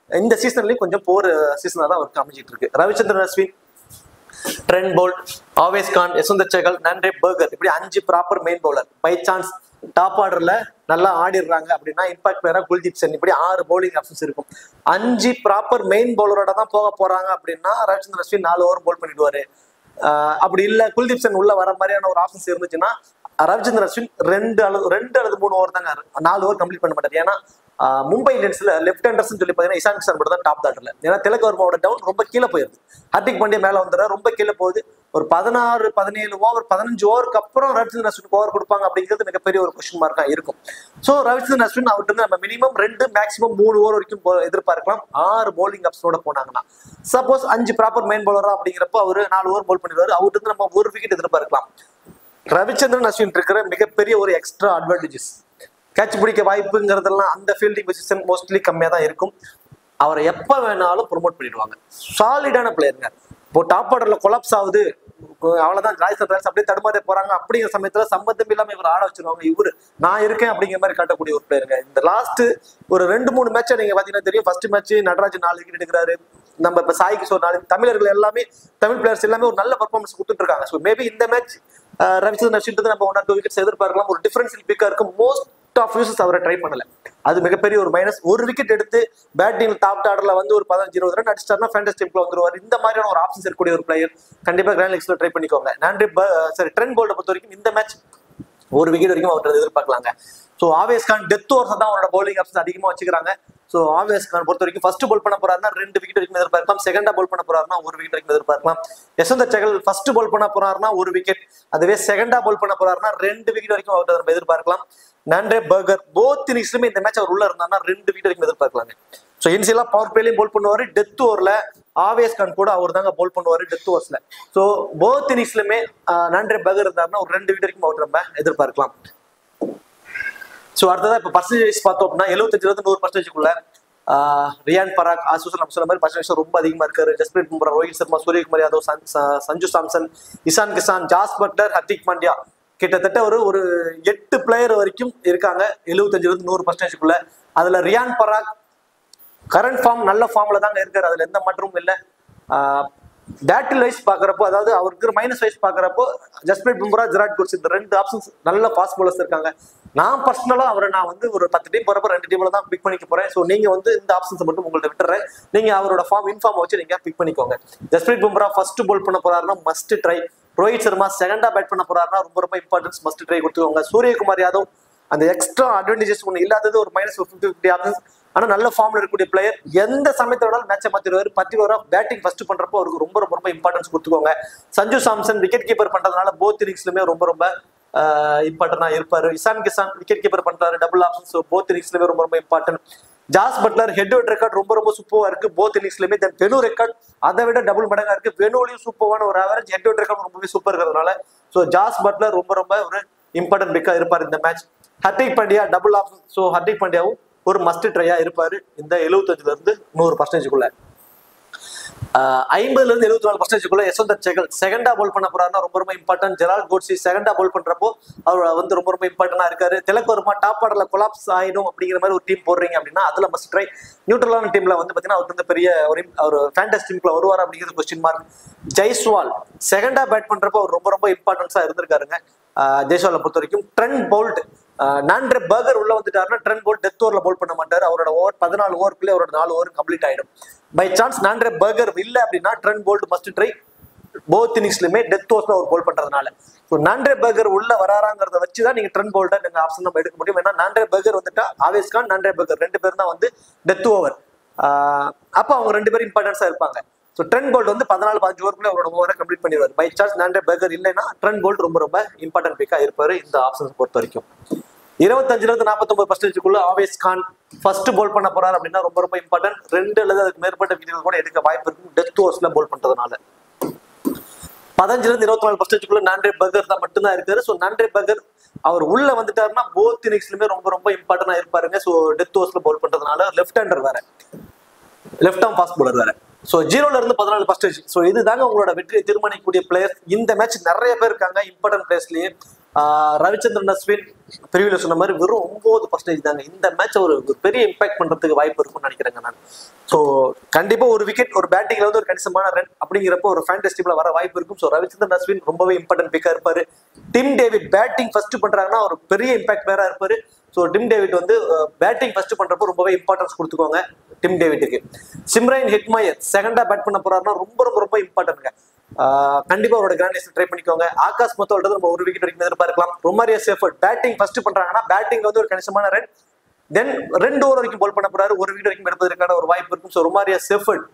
இந்த சீசன்லயும் கொஞ்சம் போர் சீசனாக தான் அவருக்கு அமைஞ்சிட்டு இருக்கு Ravichandran Ashwin Trent Boult Avesh Khan Yuzvendra Chahal Nandre Burger இப்படி அஞ்சு proper main bowler by chance top ஆர்டர்ல நல்லா ஆடிடுறாங்க அப்படின்னா இம்பாக்ட் பிளேயரா குல்தீப் சென் இப்படி ஆறு பவுலிங் ஆப்ஷன்ஸ் இருக்கும் அஞ்சு ப்ராப்பர் மெயின் பவுலரோட தான் போக போறாங்க அப்படின்னா ரவிச்சந்திரன் அஸ்வின் நாலு ஓவர் போல் பண்ணிடுவாரு ஆஹ் அப்படி இல்ல குல்தீப் சென் உள்ள வர மாதிரியான ஒரு ஆப்ஷன்ஸ் இருந்துச்சுன்னா ரவிச்சந்திரன் அஸ்வின் ரெண்டு அல்லது ரெண்டு அல்லது மூணு ஓவர் தாங்க நாலு ஓவர் கம்ப்ளீட் பண்ண மாட்டார் ஏன்னா ஆஹ் மும்பை இந்தியன்ஸ்ல லெஃப்ட் ஹேண்டர்ஸ் சொல்லி பார்த்தீங்கன்னா இசான் கிஷன் மட்டும் தான் டாப் தாட்டர்ல ஏன்னா திலக் வர்மாவோட டவுன் ரொம்ப கீழே போயிருது ஹர்திக் பாண்டியா மேல வந்துடுற ரொம்ப கீழே போகுது ஒரு பதினாறு பதினேழு ஓவர் பதினஞ்சு ஓவருக்கு அப்புறம் ரவிச்சந்திரன் அஸ்வின் ஓவர் கொடுப்பாங்க அப்படிங்கிறது மிகப்பெரிய ஒரு கொஸ்டின் மார்க்கா இருக்கும் ஸோ ரவிச்சந்திரன் அஸ்வின் அவர்கிட்ட இருந்து நம்ம மினிமம் ரெண்டு மேக்ஸிமம் மூணு ஓவர் வரைக்கும் போ- எதிர்பார்க்கலாம் ஆறு பவுலிங் அப்ஸோட போனாங்கன்னா சப்போஸ் அஞ்சு ப்ராப்பர் மெயின் பவுலரா அப்படிங்கிறப்போ அவரு நாலு ஓவர் போல் பண்ணிடுவாரு அவர்கிட்ட இருந்து நம்ம ஒரு விக்கெட் எதிர்பார்க்கலாம் ரவிச்சந்திரன் அஸ்வின் இருக்கிற மிகப்பெரிய ஒரு எக்ஸ்ட்ரா அட்வான்டேஜஸ் கேட்ச் பிடிக்க வாய்ப்புங்கிறதெல்லாம் அந்த ஃபீல்டிங் பொசிஷன் மோஸ்ட்லி கம்மியாக தான் இருக்கும் அவரை எப்போ வேணாலும் ப்ரொமோட் பண்ணிடுவாங்க சாலிடான பிளேயருங்க இப்போ டாப் ஆர்டர்ல கொலாப்ஸ் ஆகுது அவ்வளவுதான் ராஜஸ்தான் ராயல்ஸ் அப்படியே தடுமாறி போறாங்க அப்படிங்கிற சமயத்துல சம்பந்தம் இல்லாம இவர் ஆட வச்சிருவாங்க இவரு நான் இருக்கேன் அப்படிங்கிற மாதிரி காட்டக்கூடிய ஒரு பிளேயருங்க இந்த லாஸ்ட் ஒரு ரெண்டு மூணு மேட்சை நீங்க பாத்தீங்கன்னா தெரியும் ஃபர்ஸ்ட் மேட்ச் நடராஜ் நாலு விக்கெட் எடுக்கிறாரு நம்ம இப்ப சாய் கிஷோர் நாலு தமிழர்கள் எல்லாமே தமிழ் பிளேயர்ஸ் எல்லாமே ஒரு நல்ல பர்ஃபார்மன்ஸ் கொடுத்துட்டு இருக்காங்க ஸோ மேபி இந்த மேட்ச் ரவிச்சந்திரன் அஸ்வின் நம்ம ஒன் ஆர் டூ விக்கெட்ஸ் எதிர்பார்க்கலாம் ஒரு டிஃபரன்ஸ் பிக்கா இருக்கும் மோஸ்ட் ஆஃப் யூசஸ் அவரை ட்ரை பண்ணல அது மிகப்பெரிய ஒரு மைனஸ் ஒரு விக்கெட் எடுத்து பேட்டிங் டாப் ஆர்டர்ல வந்து ஒரு பதினஞ்சு இருபது ரன் அடிச்சிட்டாருன்னா ஃபேண்டஸ் டீம்ல வந்துருவார் இந்த மாதிரியான ஒரு ஆப்ஷன்ஸ் இருக்கக்கூடிய ஒரு பிளேயர் கண்டிப்பா கிராண்ட் லீக்ஸ்ல ட்ரை பண்ணிக்கோங்க நான்டி சரி ட்ரெண்ட் போல்ட பொறுத்த வரைக்கும் இந்த மேட்ச் ஒரு விக்கெட் வரைக்கும் அவர்கிட்ட எதிர்பார்க்கலாங்க so Avesh Khan death overs தான் அவரோட பவுலிங் ஆப்ஷன் அதிகமாக வச்சுக்கிறாங்க ஸோ ஆவேஸ் கான் பொறுத்த வரைக்கும் ஃபர்ஸ்ட் பால் பண்ண போறாருன்னா ரெண்டு விக்கெட் வரைக்கும் எதிர்பார்க்கலாம் செகண்டா பால் பண்ண போறாருன்னா ஒரு விக்கெட் வரைக்கும் எதிர்பார்க்கலாம் யசந்தர் சகல் ஃபர்ஸ்ட் பால் பண்ண போறாருன்னா ஒரு விக்கெட் அதுவே செகண்டா பால் பண்ண போறாருன்னா ரெண்டு விக்கெட் வரைக்கும் அவர்கிட்ட நம்ம எதிர்பார்க்கலாம் நன்றே பர்கர் போத் இன்னிங்ஸ்லுமே இந்த மேட்ச் அவர் உள்ள இருந்தாருன்னா ரெண்டு விக்கெட் வரைக்கும் எதிர்பார்க்கலாங்க ஸோ இனிஷியலா பவர் பிளேலையும் போல் பண்ணுவாரு டெத் ஓவர்ல ஆவேஸ் கான் கூட அவர் தாங்க போல் பண்ணுவாரு டெத் ஓவர்ஸ்ல ஸோ போத் இன்னிங்ஸ்லுமே நன்றே பர்கர் இருந்தாருன்னா ஒரு ரெண்டு விக்கெட் வரைக்கும் அவர் நம்ம எதிர்பார்க்கலாம் ஸோ அடுத்ததா இப்போ பர்சன்டேஜ் பார்த்தோம் அப்படின்னா எழுபத்தஞ்சுல இருந்து நூறு பர்சன்டேஜ்க்குள்ள ரியான் பராக் ஆசூசல் நம்ம சொன்ன மாதிரி பர்சன்டேஜ் ரொம்ப அதிகமா இருக்காரு ஜஸ்பிரீத் பும்ரா ரோஹித் சர்மா சூரியகுமார் யாதவ் சன்- ச- சஞ்சு சாம்சன் இசான் கிசான் ஜாஸ் பட்லர் ஹர்திக் பாண்டியா கிட்டத்தட்ட ஒரு ஒரு எட்டு பிளேயர் வரைக்கும் இருக்காங்க எழுபத்தஞ்சுல இருந்து நூறு பர்சன்டேஜ்க்குள்ள அதுல ரியான் பராக் கரண்ட் ஃபார்ம் நல்ல ஃபார்ம்ல தாங்க இருக்காரு அதுல எந்த மாற்றமும் இல்லை பேட்டில் வைஸ் பாக்குறப்போ அதாவது அவருக்கு மைனஸ் வைஸ் பாக்குறப்போ ஜஸ்பிரீத் பும்ரா ஜிராட் கோட்ஸ் இந்த ரெண்டு ஆப்ஷன்ஸ் நல்ல ஃபாஸ்ட் bowlers இருக்காங்க நான் பர்சனலா அவரை நான் வந்து ஒரு பத்து டீம் போறப்ப ரெண்டு டீம்ல தான் பிக் பண்ணிக்க போறேன் ஸோ நீங்க வந்து இந்த ஆப்ஷன்ஸ் மட்டும் உங்கள்ட்ட விட்டுறேன் நீங்க அவரோட ஃபார்ம் இன்ஃபார்ம் வச்சு நீங்க பிக் பண்ணிக்கோங்க ஜஸ்பிரீத் பும்ரா ஃபர்ஸ்ட் போல் பண்ண போறாருன்னா மஸ்ட் ட்ரை ரோஹித் சர்மா செகண்டா பேட் பண்ண போறாருன்னா ரொம்ப ரொம்ப இம்பார்ட்டன்ஸ் மஸ்ட் ட்ரை கொடுத்துக்கோங்க சூரியகுமார் யாதவ் அந்த எக்ஸ்ட்ரா அட்வான்டேஜஸ் ஒன்று இல்லாதது ஒரு மைனஸ் ஃபிஃப்டி ஃபிஃப்டி ஆப்ஷன்ஸ் ஆனா நல்ல ஃபார்ம்ல இருக்கக்கூடிய பிளேயர் எந்த சமயத்தோட மேட்சை மாத்திடுவாரு பத்தி ஓவரா பேட்டிங் ஃபர்ஸ்ட் பண்றப்போ அவருக்கு ரொம்ப ரொம்ப ரொம்ப இம்பார்ட்டன்ஸ் கொடுத்துக்கோங்க சஞ்சு சாம்சன் விக்கெட் கீப்பர் பண்றதுனால போத் இன்னிங்ஸ்லுமே ரொம்ப ரொம்ப இம்பார்ட்டன்டா இருப்பாரு இசான் கிசான் விக்கெட் கீப்பர் பண்றாரு டபுள் ஆப்ஷன் ஸோ போத் இன்னிங்ஸ்லுமே ரொம்ப ரொம்ப important Jos Buttler head to record ரொம்ப ரொம்ப சூப்பரா இருக்கு போத் இன்னிங்ஸ்லுமே தென் வெனு ரெக்கார்ட் அதை விட டபுள் மடங்கா இருக்கு வெனுலையும் சூப்பரான ஒரு ஆவரேஜ் ஹெட் டு ரெக்கார்ட் ரொம்பவே சூப்பர் இருக்கிறதுனால ஸோ ஜாஸ் பட்லர் ரொம்ப ரொம்ப ஒரு இம்பார்ட்டன்ட் பிக்கா இருப்பார் இந்த match Hardik Pandya double option so Hardik பாண்டியாவும் ஒரு மஸ்ட் ட்ரையா இருப்பாரு இந்த எழுபத்தஞ்சுல இருந்து நூறு பர்சன்டேஜுக்குள்ள ஐம்பதுல இருந்து எழுபத்தி நாலு பர்சன்டேஜ்க்குள்ள யசந்தர் செகல் செகண்டா போல் பண்ண போறாருன்னா ரொம்ப ரொம்ப இம்பார்ட்டன்ட் ஜெரால் கோட்ஸி செகண்டா போல் பண்றப்போ அவர் வந்து ரொம்ப ரொம்ப இம்பார்ட்டன்டா இருக்காரு திலக் வர்மா டாப் ஆர்டர்ல கொலாப்ஸ் ஆயிடும் அப்படிங்கிற மாதிரி ஒரு டீம் போடுறீங்க அப்படின்னா அதுல மஸ்ட் ட்ரை நியூட்ரலான டீம்ல வந்து பாத்தீங்கன்னா அவருக்கு வந்து பெரிய ஒரு ஒரு ஃபேண்டஸ் டீம்ல வருவார் அப்படிங்கிறது கொஸ்டின் மார்க் ஜெய்ஸ்வால் செகண்டா பேட் பண்றப்போ அவர் ரொம்ப ரொம்ப இம்பார்ட்டன்ஸா இருந்திருக்காருங்க ஆஹ் ஜெய்ஸ்வாலை பொறுத்த வரைக்கும் ட்ரெண்ட் போல்ட் நான்ட்ரே பர்கர் உள்ள வந்துட்டாருன்னா ட்ரெண்ட் போல்ட் டெத் ஓவர்ல போல் பண்ண மாட்டாரு அவரோட ஓவர் பதினாலு ஓவருக்குள்ளே அவரோட நாலு ஓவர் கம்ப்ளீட் ஆயிடும் பை சான்ஸ் நான்ட்ரே பர்கர் இல்ல அப்படின்னா Trent Boult must try both இன்னிங்ஸ்லுமே டெத் ஓவர்ஸ்ல அவர் போல் பண்றதுனால ஸோ நான்ட்ரே பர்கர் உள்ள வராராங்கிறத வச்சு தான் நீங்க ட்ரெண்ட் போல்ட்டை நீங்க ஆப்ஷன் நம்ம எடுக்க முடியும் ஏன்னா நான்ட்ரே பர்கர் வந்துட்டா ஆவேஸ் கான் நான்ட்ரே பர்கர் ரெண்டு பேரும் தான் வந்து டெத் ஓவர் அப்போ அவங்க ரெண்டு பேரும் இம்பார்ட்டன்ஸா இருப்பாங்க ஸோ ட்ரெண்ட் போல்ட் வந்து பதினாலு பதினஞ்சு ஓவருக்குள்ள அவரோட ஓவரை கம்ப்ளீட் பண்ணிடுவார் பை சான்ஸ் நான்ட்ரே பர்கர் இல்லைன்னா ட்ரெண்ட் போல்ட் ரொம்ப ரொம்ப இம்பார்ட்டன்ட் பிக்கா இருப்பாரு இந்த ஆப்ஷன்ஸ் பொறுத்த வரைக்கும் இருபத்தஞ்சுல இருந்து நாற்பத்தொன்பது பர்சன்டேஜ்க்குள்ள ஆவேஸ் கான் ஃபர்ஸ்ட் போல் பண்ண போறாரு அப்படின்னா ரொம்ப ரொம்ப இம்பார்ட்டன்ட் ரெண்டு அல்லது அதுக்கு மேற்பட்ட விக்கெட்டுகள் கூட எடுக்க வாய்ப்பு இருக்கும் டெத் ஓவர்ஸ்ல போல் பண்றதுனால பதினஞ்சுல இருந்து இருபத்தி நாலு பர்சன்டேஜ்க்குள்ள நான்ட்ரே பர்கர் தான் மட்டும்தான் இருக்காரு ஸோ நான்ட்ரே பர்கர் அவர் உள்ள வந்துட்டாருன்னா போத் இன்னிங்ஸ்லுமே ரொம்ப ரொம்ப இம்பார்ட்டன்டா இருப்பாருங்க ஸோ டெத் ஓவர்ஸ்ல போல் பண்றதுனால லெஃப்ட் ஹேண்டர் வேற லெஃப்ட் ஆம் ஃபாஸ்ட் bowler வேற ஸோ ஜீரோல இருந்து பதினாலு பர்சன்டேஜ் ஸோ இதுதாங்க உங்களோட வெற்றியை தீர்மானிக்கக்கூடிய பிளேயர் இந்த மேட்ச் நிறைய பேர் இருக்காங்க இம்பார்ட்டன்ட் பிளேஸ்லயே ஆஹ் ரவிச்சந்திரன் அஸ்வின் பிரிவில் சொன்ன மாதிரி வெறும் ஒன்பது பர்சன்டேஜ் தாங்க இந்த மேட்ச் ஒரு ஒரு பெரிய இம்பாக்ட் பண்றதுக்கு வாய்ப்பு இருக்கும்னு நினைக்கிறேங்க நான் ஸோ கண்டிப்பா ஒரு விக்கெட் ஒரு பேட்டிங்ல வந்து ஒரு கணிசமான ரன் அப்படிங்கிறப்போ ஒரு ஃபேண்டஸ் டீம்ல வர வாய்ப்பு இருக்கும் ஸோ ரவிச்சந்திரன் அஸ்வின் ரொம்பவே இம்பார்ட்டன்ட் பிக்கா இருப்பாரு டிம் டேவிட் பேட்டிங் ஃபர்ஸ்ட் பண்றாங்கன்னா ஒரு பெரிய இம்பாக்ட் வேற இருப்பாரு ஸோ டிம் டேவிட் வந்து பேட்டிங் ஃபர்ஸ்ட் பண்றப்போ ரொம்பவே இம்பார்ட்டன்ஸ் கொடுத்துக்கோங்க டிம் டேவிட்டுக்கு சிம்ரன் ஹிட்மயர் செகண்டா பேட் பண்ண போறாருன்னா ரொம்ப ரொம்ப ரொம்ப இம்பார்ட்டன்ட்ங்க கண்டிப்பா அவரோட கிராண்ட் ட்ரை பண்ணிக்கோங்க ஆகாஷ் மொத்தம் நம்ம ஒரு விக்கெட் வரைக்கும் எதிர்பார்க்கலாம் ரொமாரியா சேஃபர்ட் பேட்டிங் ஃபர்ஸ்ட் பண்றாங்கன்னா பேட்டிங் வந்து ஒரு கணிசமான ரன் தென் ரெண்டு ஓவர் வரைக்கும் போல் பண்ண போறாரு ஒரு விக்கெட் வரைக்கும் எடுப்பதற்கான ஒரு வாய்ப்பு இருக்கும் so Romario Shepherd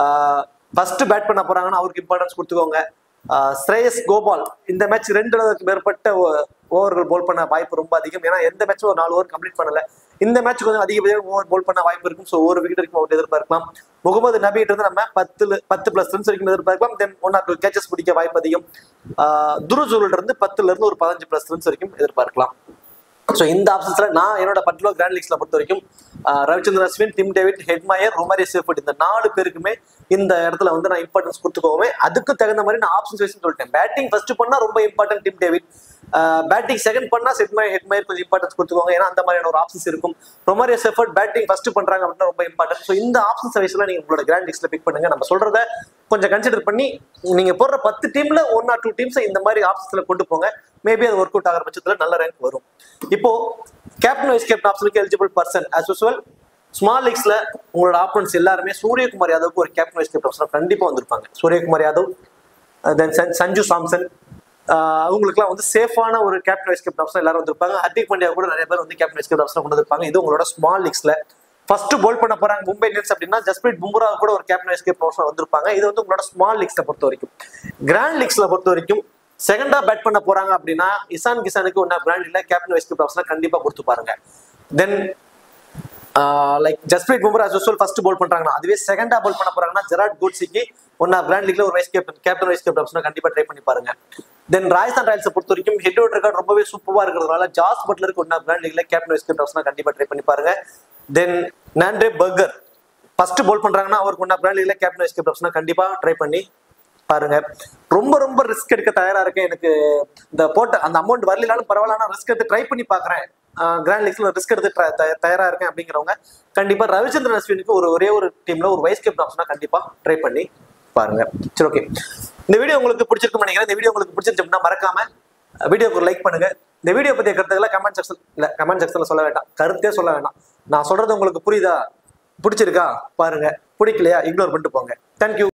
first bat பண்ண போறாங்கன்னா அவருக்கு இம்பார்ட்டன்ஸ் கொடுத்துக்கோங்க ஆஹ் ஸ்ரேயஸ் கோபால் இந்த மேட்ச் ரெண்டு அளவுக்கு மேற்பட்ட ஓவர்கள் போல் பண்ண வாய்ப்பு ரொம்ப அதிகம் ஏன்னா எந்த மேட்சும் ஒரு நாலு ஓவர் கம்ப்ளீட் பண்ணல இந்த மேட்ச் கொஞ்சம் அதிகப்படியாக ஓவர் போல் பண்ண வாய்ப்பு இருக்கும் ஸோ ஒரு விக்கெட் வரைக்கும் அவர் எதிர்பார்க்கலாம் முகமது நபிட்டு இருந்து நம்ம பத்து பத்து பிளஸ் ரன்ஸ் வரைக்கும் எதிர்பார்க்கலாம் then one or two catches பிடிக்க வாய்ப்பு அதிகம் துருஜூரில் இருந்து பத்துல இருந்து ஒரு பதினஞ்சு பிளஸ் ரன்ஸ் வரைக்கும் எதிர்பார்க்கலாம் ஸோ இந்த ஆப்ஷன்ஸ்ல நான் என்னோட பர்டிகுலர் கிராண்ட் லீக்ஸ்ல பொறுத்த வரைக்கும் ஆஹ் Ravichandran Ashwin Tim David Hetmyer Romario Shepherd இந்த நாலு பேருக்குமே இந்த இடத்துல வந்து நான் இம்பார்ட்டன்ஸ் கொடுத்துக்கோவேன் அதுக்கு தகுந்த மாதிரி நான் ஆப்ஷன்ஸ் வச்சு சொல்லிட்டேன் பேட்டிங் ஃபர்ஸ்ட் பண்ணா ரொம்ப important Tim David batting second பண்ணா செட்மயர் ஹெட்மயர் கொஞ்சம் இம்பார்ட்டன்ஸ் கொடுத்துக்கோங்க ஏன்னா அந்த மாதிரியான ஒரு ஆப்ஷன்ஸ் இருக்கும் ரொமாரி சேஃபர்ட் பேட்டிங் ஃபர்ஸ்ட் பண்றாங்க அப்படின்னா ரொம்ப இம்பார்ட்டன்ட் ஸோ இந்த ஆப்ஷன்ஸ் வைஸ்ல நீங்க உங்களோட கிராண்ட் லீக்ஸ்ல பிக் பண்ணுங்க நம்ம சொல்றத கொஞ்சம் கன்சிடர் பண்ணி நீங்க போடுற பத்து டீம்ல ஒன் ஆர் டூ டீம்ஸ் இந்த மாதிரி ஆப்ஷன்ஸ்ல கொண்டு போங்க மேபி அது ஒர்க் அவுட் ஆகிற பட்சத்துல நல்ல ரேங்க் வரும் இப்போ கேப்டன் வைஸ் கேப்டன் ஆப்ஷனுக்கு eligible person as usual small லீக்ஸ்ல உங்களோட ஆப்பனன்ஸ் எல்லாருமே சூரியகுமார் யாதவுக்கு ஒரு கேப்டன் வைஸ் கேப்டன் ஆப்ஷன் கண்டிப்பா வந்திருப்பாங்க சூரியகுமார் யாதவ் தென் சஞ்சு சாம்சன் ஆஹ் அவங்களுக்குலாம் வந்து சேஃபான ஒரு கேப்டன் வைஸ் கேப்டன் ஆப்ஷன் எல்லாரும் வந்திருப்பாங்க ஹர்திக் பாண்டியா கூட நிறைய பேர் வந்து கேப்டன் வைஸ் கேப்டன் ஆப்ஷன் கொண்டு வந்திருப்பாங்க இது உங்களோட ஸ்மால் லீக்ஸ்ல ஃபர்ஸ்ட் போல் பண்ண போறாங்க மும்பை இந்தியன்ஸ் அப்படின்னா ஜஸ்பிரீத் பும்ரா கூட ஒரு கேப்டன் வைஸ் கேப்டன் ஆப்ஷன் வந்திருப்பாங்க இது வந்து உங்களோட ஸ்மால் லீக்ஸ்ல பொறுத்த வரைக்கும் கிராண்ட் லீக்ஸ்ல பொறுத்த வரைக்கும் செகண்டா பேட் பண்ண போறாங்க அப்படின்னா இசான் கிசானுக்கு ஒன்னா பிராண்ட் இல்ல கேப்டன் வைஸ் கேப்டன் ஆப்ஷன் கண்டிப்பா கொடுத்து பாருங்க then like Jasprit Bumrah usual first bowl பண்றாங்கன்னா அதுவே செகண்டா போல் பண்ண போறாங்கன்னா ஜெராட் கோட்ஸிக்கு ஒன்னா பிராண்ட் லீக்ல ஒரு vice captain captain vice captain option கண்டிப்பா ட்ரை பண்ணி பாருங்க தென் ராஜஸ்தான் ராயல்ஸை பொறுத்த வரைக்கும் ஹெட் அவுட் ரெக்கார்ட் ரொம்பவே சூப்பரா இருக்கிறதுனால ஜாஸ் பட்லருக்கு ஒன்னா பிராண்ட் லீக்ல கேப்டன் வைஸ் கேப்டன் ஆப்ஷன் கண்டிப்பா ட்ரை பண்ணி பாருங்க தென் நாண்ட்ரே பர்கர் ஃபர்ஸ்ட் போல் பண்றாங்கன்னா அவருக்கு ஒன்னா பிராண்ட் லீக்ல கேப்டன் வைஸ் கேப்டன் ஆப்ஷன் கண்டிப்பா ட்ரை பண்ணி பாருங்க ரொம்ப ரொம்ப ரிஸ்க் எடுக்க தயாரா இருக்கேன் எனக்கு இந்த போட்ட அந்த அமௌண்ட் வரலாலும் பரவாயில்ல ஆனா ரிஸ்க் எடுத்து ட்ரை பண்ணி பாக்குறேன் கிராண்ட் லீக்ஸ்ல ரிஸ்க் எடுத்து try- தய- தயாரா இருக்கேன் அப்படிங்கிறவங்க கண்டிப்பா ரவிச்சந்திரன் அஸ்வினுக்கு ஒரு ஒரே ஒரு டீம்ல ஒரு வைஸ் கேப்டன் ஆப்ஷனா கண்டிப்பா ட்ரை பண்ணி பாருங்க சரி ஓகே இந்த வீடியோ உங்களுக்கு பிடிச்சிருக்கும்னு நினைக்கிறேன் இந்த வீடியோ உங்களுக்கு பிடிச்சிருந்துச்சு அப்படின்னா மறக்காம வீடியோக்கு லைக் பண்ணுங்க இந்த வீடியோ பத்திய கருத்துக்களை கமெண்ட் செக்ஷன் இல்ல கமெண்ட் செக்ஷன்ல சொல்ல வேண்டாம் கருத்தே சொல்ல வேண்டாம் நான் சொல்றது உங்களுக்கு புரியுதா பிடிச்சிருக்கா பாருங்க பிடிக்கலையா இக்னோர் பண்ணிட்டு போங்க தேங்க்யூ